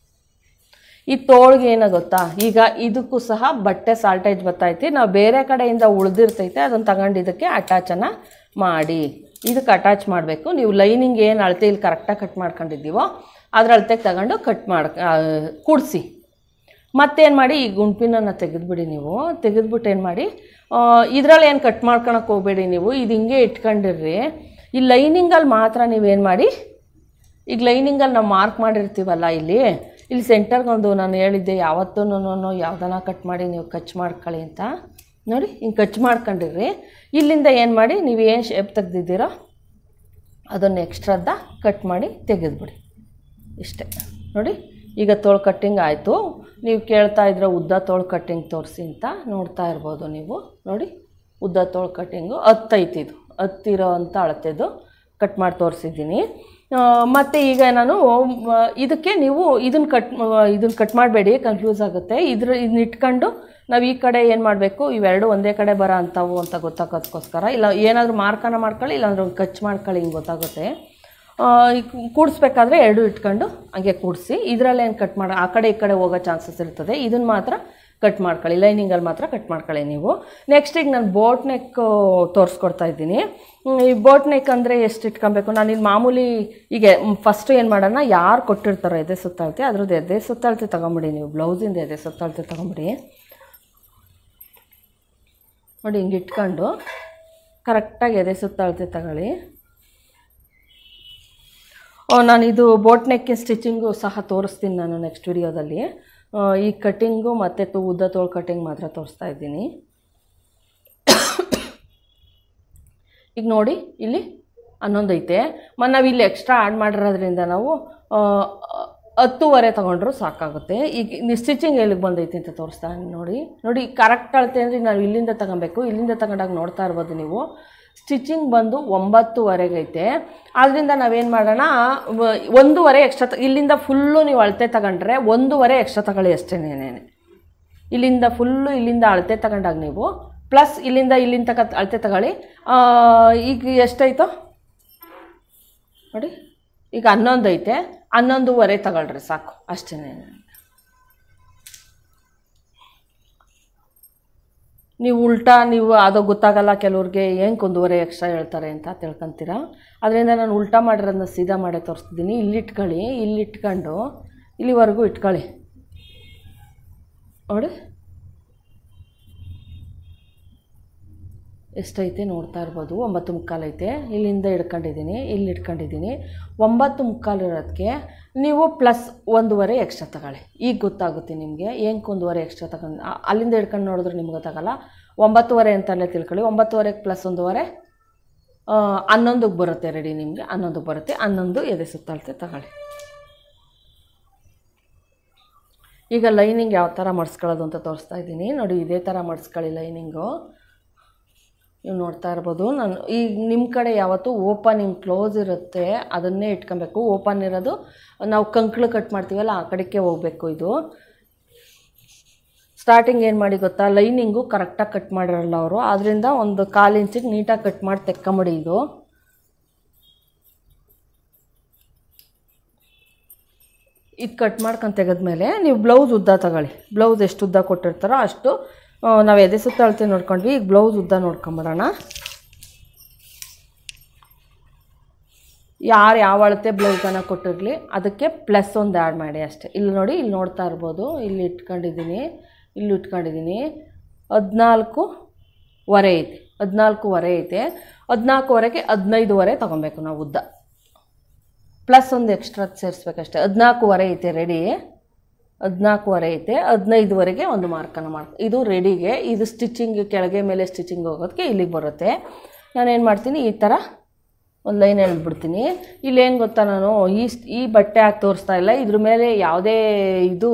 ಈ ತೋಳ್ಗೆ ಏನೋ ಗೊತ್ತಾ ಈಗ ಇದಕ್ಕೂ ಸಹ ಬಟ್ಟೆ ಸಾಲ್ಟೇಜ್ ಬರ್ತೈತಿ ನಾವು ಬೇರೆ ಕಡೆಯಿಂದ ಉಳಿದಿರ್ತೈತೆ ಅದನ್ನು ತಗೊಂಡು ಇದಕ್ಕೆ ಅಟ್ಯಾಚನ್ನು ಮಾಡಿ ಇದಕ್ಕೆ ಅಟ್ಯಾಚ್ ಮಾಡಬೇಕು ನೀವು ಲೈನಿಂಗ್ ಏನು ಅಳತೆ ಇಲ್ಲಿ ಕರೆಕ್ಟಾಗಿ ಕಟ್ ಮಾಡ್ಕೊಂಡಿದ್ದೀವೋ ಅದ್ರ ಅಳತೆಗೆ ತಗೊಂಡು ಕಟ್ ಮಾಡಿ ಕೂಡಿಸಿ ಮತ್ತೇನು ಮಾಡಿ ಈ ಗುಂಪಿನನ್ನು ತೆಗೆದುಬಿಡಿ ನೀವು ತೆಗೆದ್ಬಿಟ್ಟು ಏನು ಮಾಡಿ ಇದರಲ್ಲಿ ಏನು ಕಟ್ ಮಾಡ್ಕೊಳಕ್ಕೆ ಹೋಗಬೇಡಿ ನೀವು ಇದು ಹಿಂಗೆ ಇಟ್ಕೊಂಡಿರ್ರಿ ಈ ಲೈನಿಂಗಲ್ಲಿ ಮಾತ್ರ ನೀವೇನು ಮಾಡಿ ಈಗ ಲೈನಿಂಗಲ್ಲಿ ನಾವು ಮಾರ್ಕ್ ಮಾಡಿರ್ತೀವಲ್ಲ ಇಲ್ಲಿ ಇಲ್ಲಿ ಸೆಂಟರ್ಗೊಂದು ನಾನು ಹೇಳಿದ್ದೆ ಯಾವತ್ತೂ ಯಾವ್ದನ್ನ ಕಟ್ ಮಾಡಿ ನೀವು ಕಚ್ ಮಾಡ್ಕೊಳ್ಳಿ ಅಂತ ನೋಡಿ ಹಿಂಗೆ ಕಚ್ ಮಾಡ್ಕೊಂಡಿರ್ರಿ ಇಲ್ಲಿಂದ ಏನು ಮಾಡಿ ನೀವು ಏನು ಶೇಪ್ ತೆಗ್ದಿದ್ದೀರೋ ಅದನ್ನು ಎಕ್ಸ್ಟ್ರಾದ ಕಟ್ ಮಾಡಿ ತೆಗೆದ್ಬಿಡಿ ಇಷ್ಟೇ ನೋಡಿ ಈಗ ತೋಳು ಕಟ್ಟಿಂಗ್ ಆಯಿತು ನೀವು ಕೇಳ್ತಾ ಇದ್ರೆ ಉದ್ದ ತೋಳು ಕಟ್ಟಿಂಗ್ ತೋರಿಸಿ ಅಂತ ನೋಡ್ತಾ ಇರ್ಬೋದು ನೀವು ನೋಡಿ ಉದ್ದ ತೋಳು ಕಟ್ಟಿಂಗು ಹತ್ತೈತಿ ಇದು ಹತ್ತಿರೋ ಅಂಥ ಅಳತೆದು ಕಟ್ ಮಾಡಿ ತೋರಿಸಿದ್ದೀನಿ ಮತ್ತು ಈಗ ನಾನು ಮ, ಇದಕ್ಕೆ ನೀವು ಇದನ್ನು ಕಟ್ ಇದನ್ನು ಕಟ್ ಮಾಡಬೇಡಿ ಕನ್ಫ್ಯೂಸ್ ಆಗುತ್ತೆ ಇದ್ರ ಇದನ್ನ ಇಟ್ಕೊಂಡು ನಾವು ಈ ಕಡೆ ಏನು ಮಾಡಬೇಕು ಇವೆರಡು ಒಂದೇ ಕಡೆ ಬರೋ ಅಂಥವು ಅಂತ ಗೊತ್ತಾಗೋದಕ್ಕೋಸ್ಕರ ಇಲ್ಲ ಏನಾದರೂ ಮಾರ್ಕನ ಮಾಡ್ಕೊಳ್ಳಿ ಇಲ್ಲಾಂದ್ರೆ ಒಂದು ಕಚ್ ಮಾಡ್ಕೊಳ್ಳಿ ಹಿಂಗೆ ಗೊತ್ತಾಗುತ್ತೆ ಆ, ಈ ಕೂಡಿಸ್ಬೇಕಾದ್ರೆ ಎರಡು ಇಟ್ಕೊಂಡು ಹಂಗೆ ಕೂಡಿಸಿ ಇದರಲ್ಲೇನು ಕಟ್ ಮಾಡಿ ಆ ಕಡೆ ಈ ಕಡೆ ಹೋಗೋ ಚಾನ್ಸಸ್ ಇರ್ತದೆ ಇದನ್ನು ಮಾತ್ರ ಕಟ್ ಮಾಡ್ಕೊಳ್ಳಿ ಲೈನಿಂಗಲ್ಲಿ ಮಾತ್ರ ಕಟ್ ಮಾಡ್ಕೊಳ್ಳಿ ನೀವು ನೆಕ್ಸ್ಟ್ ಈಗ ನಾನು ಬೋಟ್ ನೆಕ್ ತೋರಿಸ್ಕೊಡ್ತಾ ಇದ್ದೀನಿ ಹ್ಮ್, ಈ ಬೋಟ್ ನೆಕ್ ಅಂದರೆ ಎಷ್ಟು ಇಟ್ಕೊಬೇಕು ನಾನು ಇಲ್ಲಿ ಮಾಮೂಲಿ ಈಗ ಫಸ್ಟು ಏನು ಮಾಡೋಣ ಯಾರು ಕೊಟ್ಟಿರ್ತಾರೋ ಎದೆ ಸುತ್ತಳತೆ ಅದ್ರದ್ದು ಎದೆ ಸುತ್ತಳತೆ ತೊಗೊಂಬಿಡಿ ನೀವು ಬ್ಲೌಸಿಂದ ಎದೆ ಸುತ್ತಳತೆ ತೊಗೊಂಬಿಡಿ ನೋಡಿ ಹಿಂಗೆ ಇಟ್ಕೊಂಡು ಕರೆಕ್ಟಾಗಿ ಎದೆ ಸುತ್ತ ಅಳತೆ ತಗೊಳ್ಳಿ ಓ ನಾನು ಇದು ಬೋಟ್ ನೆಕ್ಕಿನ ಸ್ಟಿಚಿಂಗು ಸಹ ತೋರಿಸ್ತೀನಿ ನಾನು ನೆಕ್ಸ್ಟ್ ವಿಡಿಯೋದಲ್ಲಿ ಆ, ಈ ಕಟ್ಟಿಂಗು ಮತ್ತು ತು ಉದ್ದ ತೋಳು ಕಟ್ಟಿಂಗ್ ಮಾತ್ರ ತೋರಿಸ್ತಾ ಇದ್ದೀನಿ ಈಗ ನೋಡಿ ಇಲ್ಲಿ ಹನ್ನೊಂದು ಐತೆ ಮತ್ತು ನಾವು ಇಲ್ಲಿ ಎಕ್ಸ್ಟ್ರಾ ಆ್ಯಡ್ ಮಾಡಿರೋದ್ರಿಂದ ನಾವು ಆ, ಹತ್ತುವರೆ ತೊಗೊಂಡ್ರು ಸಾಕಾಗುತ್ತೆ ಈಗ ಸ್ಟಿಚಿಂಗ್ ಎಲ್ಲಿಗೆ ಬಂದೈತೆ ಅಂತ ತೋರಿಸ್ತಾ ಇದೀನಿ ನೋಡಿ ನೋಡಿ ಕರೆಕ್ಟ್ ಅಳತೆ ಅಂದರೆ ನಾವು ಇಲ್ಲಿಂದ ತಗೊಬೇಕು ಇಲ್ಲಿಂದ ತಗೊಂಡಾಗ ನೋಡ್ತಾ ಇರ್ಬೋದು ನೀವು ಸ್ಟಿಚಿಂಗ್ ಬಂದು ಒಂಬತ್ತುವರೆಗೆ ಐತೆ ಆದ್ದರಿಂದ ನಾವೇನು ಮಾಡೋಣ ವ- ಒಂದೂವರೆ ಎಕ್ಸ್ಟ್ರಾ ತ ಇಲ್ಲಿಂದ ಫುಲ್ಲು ನೀವು ಅಳತೆ ತಗೊಂಡ್ರೆ ಒಂದೂವರೆ ಎಕ್ಸ್ಟ್ರಾ ತಗೊಳ್ಳಿ ಅಷ್ಟೇನೇನೆ ಇಲ್ಲಿಂದ ಫುಲ್ಲು ಇಲ್ಲಿಂದ ಅಳತೆ ತಗೊಂಡಾಗ ನೀವು ಪ್ಲಸ್ ಇಲ್ಲಿಂದ ಇಲ್ಲಿಂದ ತಕ ಅಳತೆ ತಗೊಳ್ಳಿ ಆ, ಈಗ ಎಷ್ಟಾಯ್ತು ನೋಡಿ ಈಗ ಹನ್ನೊಂದು ಐತೆ ಹನ್ನೊಂದುವರೆ ತಗೊಳ್ರಿ ಸಾಕು ಅಷ್ಟೇನೆ ನೀವು ಉಲ್ಟಾ ನೀವು ಅದು ಗೊತ್ತಾಗಲ್ಲ ಕೆಲವ್ರಿಗೆ ಏನಕ್ಕೆ ಒಂದೂವರೆ ಎಕ್ಸ್ಟ್ರಾ ಹೇಳ್ತಾರೆ ಅಂತ ತಿಳ್ಕೊಂತೀರ ಅದರಿಂದ ನಾನು ಉಲ್ಟಾ ಮಾಡಿರೋದನ್ನ ಸೀದಾ ಮಾಡೇ ತೋರಿಸ್ತಿದ್ದೀನಿ ಇಲ್ಲಿ ಇಟ್ಕೊಳ್ಳಿ ಇಲ್ಲಿ ಇಟ್ಕೊಂಡು ಇಲ್ಲಿವರೆಗೂ ಇಟ್ಕೊಳ್ಳಿ ನೋಡಿ ಎಷ್ಟೈತೆ ನೋಡ್ತಾ ಇರ್ಬೋದು ಒಂಬತ್ತು ಮುಕ್ಕಾಲು ಐತೆ ಇಲ್ಲಿಂದ ಹಿಡ್ಕೊಂಡಿದ್ದೀನಿ ಇಲ್ಲಿ ಇಟ್ಕೊಂಡಿದ್ದೀನಿ ಒಂಬತ್ತು ಮುಕ್ಕಾಲು ಇರೋದಕ್ಕೆ ನೀವು ಪ್ಲಸ್ ಒಂದೂವರೆ ಎಕ್ಸ್ಟ್ರಾ ತಗೊಳ್ಳಿ ಈಗ ಗೊತ್ತಾಗುತ್ತೆ ನಿಮಗೆ ಏನಕ್ಕೆ ಒಂದೂವರೆ ಎಕ್ಸ್ಟ್ರಾ ತಗೊಂಡು ಆ- ಅಲ್ಲಿಂದ ಹಿಡ್ಕೊಂಡು ನೋಡಿದ್ರೆ ನಿಮ್ಗೆ ಗೊತ್ತಾಗಲ್ಲ ಒಂಬತ್ತುವರೆ ಅಂತಲೇ ತಿಳ್ಕೊಳ್ಳಿ ಒಂಬತ್ತುವರೆಗೆ ಪ್ಲಸ್ ಒಂದೂವರೆ ಆ, ಹನ್ನೊಂದಕ್ಕೆ ಬರುತ್ತೆ ರೆಡಿ ನಿಮಗೆ ಹನ್ನೊಂದಕ್ಕೆ ಬರುತ್ತೆ ಹನ್ನೊಂದು ಎದೆ ಸುತ್ತಳತೆ ತಗೊಳ್ಳಿ ಈಗ ಲೈನಿಂಗ್ ಯಾವ ಥರ ಮಡ್ಸ್ಕೊಳ್ಳೋದು ಅಂತ ತೋರಿಸ್ತಾ ಇದ್ದೀನಿ ನೋಡಿ ಇದೇ ಥರ ಮಡ್ಸ್ಕೊಳ್ಳಿ ಲೈನಿಂಗು ನೀವು ನೋಡ್ತಾ ಇರ್ಬೋದು ನಾನು ಈಗ ನಿಮ್ಮ ಕಡೆ ಯಾವತ್ತೂ ಓಪನ್ ಹಿಂಗೆ ಕ್ಲೋಸ್ ಇರುತ್ತೆ ಅದನ್ನೇ ಇಟ್ಕೊಬೇಕು ಓಪನ್ ಇರೋದು ನಾವು ಕಂಕ್ಳು ಕಟ್ ಮಾಡ್ತೀವಲ್ಲ ಆ ಕಡೆಗೆ ಹೋಗಬೇಕು ಇದು ಸ್ಟಾರ್ಟಿಂಗ್ ಏನು ಮಾಡಿ ಗೊತ್ತಾ ಲೈನಿಂಗು ಕರೆಕ್ಟಾಗಿ ಕಟ್ ಮಾಡಿರಲ್ಲ ಅವರು ಆದ್ದರಿಂದ ಒಂದು ಕಾಲು ಇಂಚಿಗೆ ನೀಟಾಗಿ ಕಟ್ ಮಾಡಿ ತೆಕ್ಕೊಂಬಿಡಿ ಇದು ಇದು ಕಟ್ ಮಾಡ್ಕೊಂಡು ತೆಗೆದ್ಮೇಲೆ ನೀವು ಬ್ಲೌಸ್ ಉದ್ದ ತಗೊಳ್ಳಿ ಬ್ಲೌಸ್ ಎಷ್ಟು ಉದ್ದ ಕೊಟ್ಟಿರ್ತಾರೋ ಅಷ್ಟು ಆ, ನಾವು ಎದೆ ಸುತ್ತ ಅಳತೆ ನೋಡ್ಕೊಂಡ್ವಿ ಈಗ ಬ್ಲೌಸ್ ಉದ್ದ ನೋಡ್ಕೊಂಬಿಡೋಣ ಯಾರು ಯಾವ ಅಳತೆ ಬ್ಲೌಸನ್ನು ಕೊಟ್ಟಿರಲಿ ಅದಕ್ಕೆ ಪ್ಲಸ್ ಒಂದು ಆ್ಯಡ್ ಮಾಡಿ ಅಷ್ಟೇ ಇಲ್ಲಿ ನೋಡಿ ಇಲ್ಲಿ ನೋಡ್ತಾ ಇರ್ಬೋದು ಇಲ್ಲಿ ಇಟ್ಕೊಂಡಿದ್ದೀನಿ ಇಲ್ಲಿ ಇಟ್ಕೊಂಡಿದ್ದೀನಿ ಹದಿನಾಲ್ಕು ವರೆ ಐತೆ ಹದಿನಾಲ್ಕೂವರೆ ಐತೆ ಹದಿನಾಲ್ಕುವರೆಗೆ ಹದಿನೈದುವರೆ ತೊಗೊಬೇಕು ನಾವು ಉದ್ದ ಪ್ಲಸ್ ಒಂದು ಎಕ್ಸ್ಟ್ರಾ ಸೇರಿಸ್ಬೇಕಷ್ಟೆ ಹದಿನಾಲ್ಕೂವರೆ ಐತೆ ರೆಡಿ ಹದಿನಾಲ್ಕೂವರೆ ಐತೆ ಹದಿನೈದುವರೆಗೆ ಒಂದು ಮಾರ್ಕನ್ನು ಮಾರ್ಕ್ ಇದು ರೆಡಿಗೆ ಇದು ಸ್ಟಿಚಿಂಗ್ ಕೆಳಗೆ ಮೇಲೆ ಸ್ಟಿಚಿಂಗ್ ಹೋಗೋದಕ್ಕೆ ಇಲ್ಲಿಗೆ ಬರುತ್ತೆ ನಾನೇನು ಮಾಡ್ತೀನಿ ಈ ಥರ ಒಂದು ಲೈನ್ ಎಳ್ಬಿಡ್ತೀನಿ ಇಲ್ಲೇನು ಗೊತ್ತಾ ನಾನು ಈ ಈ ಬಟ್ಟೆ ಹಾಕಿ ತೋರಿಸ್ತಾ ಇಲ್ಲ ಇದ್ರ ಮೇಲೆ ಯಾವುದೇ ಇದು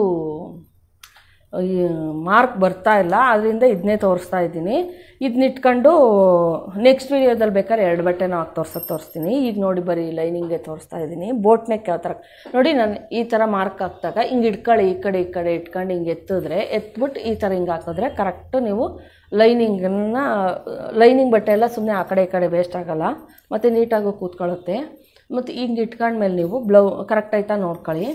ಮಾರ್ಕ್ ಬರ್ತಾ ಇಲ್ಲ ಅದರಿಂದ ಇದನ್ನೇ ತೋರಿಸ್ತಾ ಇದ್ದೀನಿ ಇದನ್ನ ಇಟ್ಕೊಂಡು ನೆಕ್ಸ್ಟ್ ವೀಡಿಯೋದಲ್ಲಿ ಬೇಕಾದ್ರೆ ಎರಡು ಬಟ್ಟೆನೂ ಹಾಕಿ ತೋರ್ಸೋದು ತೋರಿಸ್ತೀನಿ ಈಗ ನೋಡಿ ಬರೀ ಲೈನಿಂಗ್ಗೆ ತೋರಿಸ್ತಾ ಇದ್ದೀನಿ ಬೋಟ್ ನೆಕ್ ಯಾವ ಥರ ನೋಡಿ ನಾನು ಈ ಥರ ಮಾರ್ಕ್ ಹಾಕ್ದಾಗ ಹಿಂಗೆ ಇಟ್ಕೊಳ್ಳಿ ಈ ಕಡೆ ಈ ಕಡೆ ಇಟ್ಕೊಂಡು ಹಿಂಗೆ ಎತ್ತಿದ್ರೆ ಎತ್ಬಿಟ್ಟು ಈ ಥರ ಹಿಂಗೆ ಹಾಕಿದ್ರೆ ಕರೆಕ್ಟು ನೀವು ಲೈನಿಂಗನ್ನು ಲೈನಿಂಗ್ ಬಟ್ಟೆ ಎಲ್ಲ ಸುಮ್ಮನೆ ಆ ಕಡೆ ಈ ಕಡೆ ವೇಸ್ಟ್ ಆಗಲ್ಲ ಮತ್ತು ನೀಟಾಗಿ ಕೂತ್ಕೊಳ್ಳುತ್ತೆ ಮತ್ತು ಹಿಂಗೆ ಇಟ್ಕೊಂಡ್ಮೇಲೆ ನೀವು ಬ್ಲೌ ಕರೆಕ್ಟ್ ಆಯ್ತಾ ನೋಡ್ಕೊಳ್ಳಿ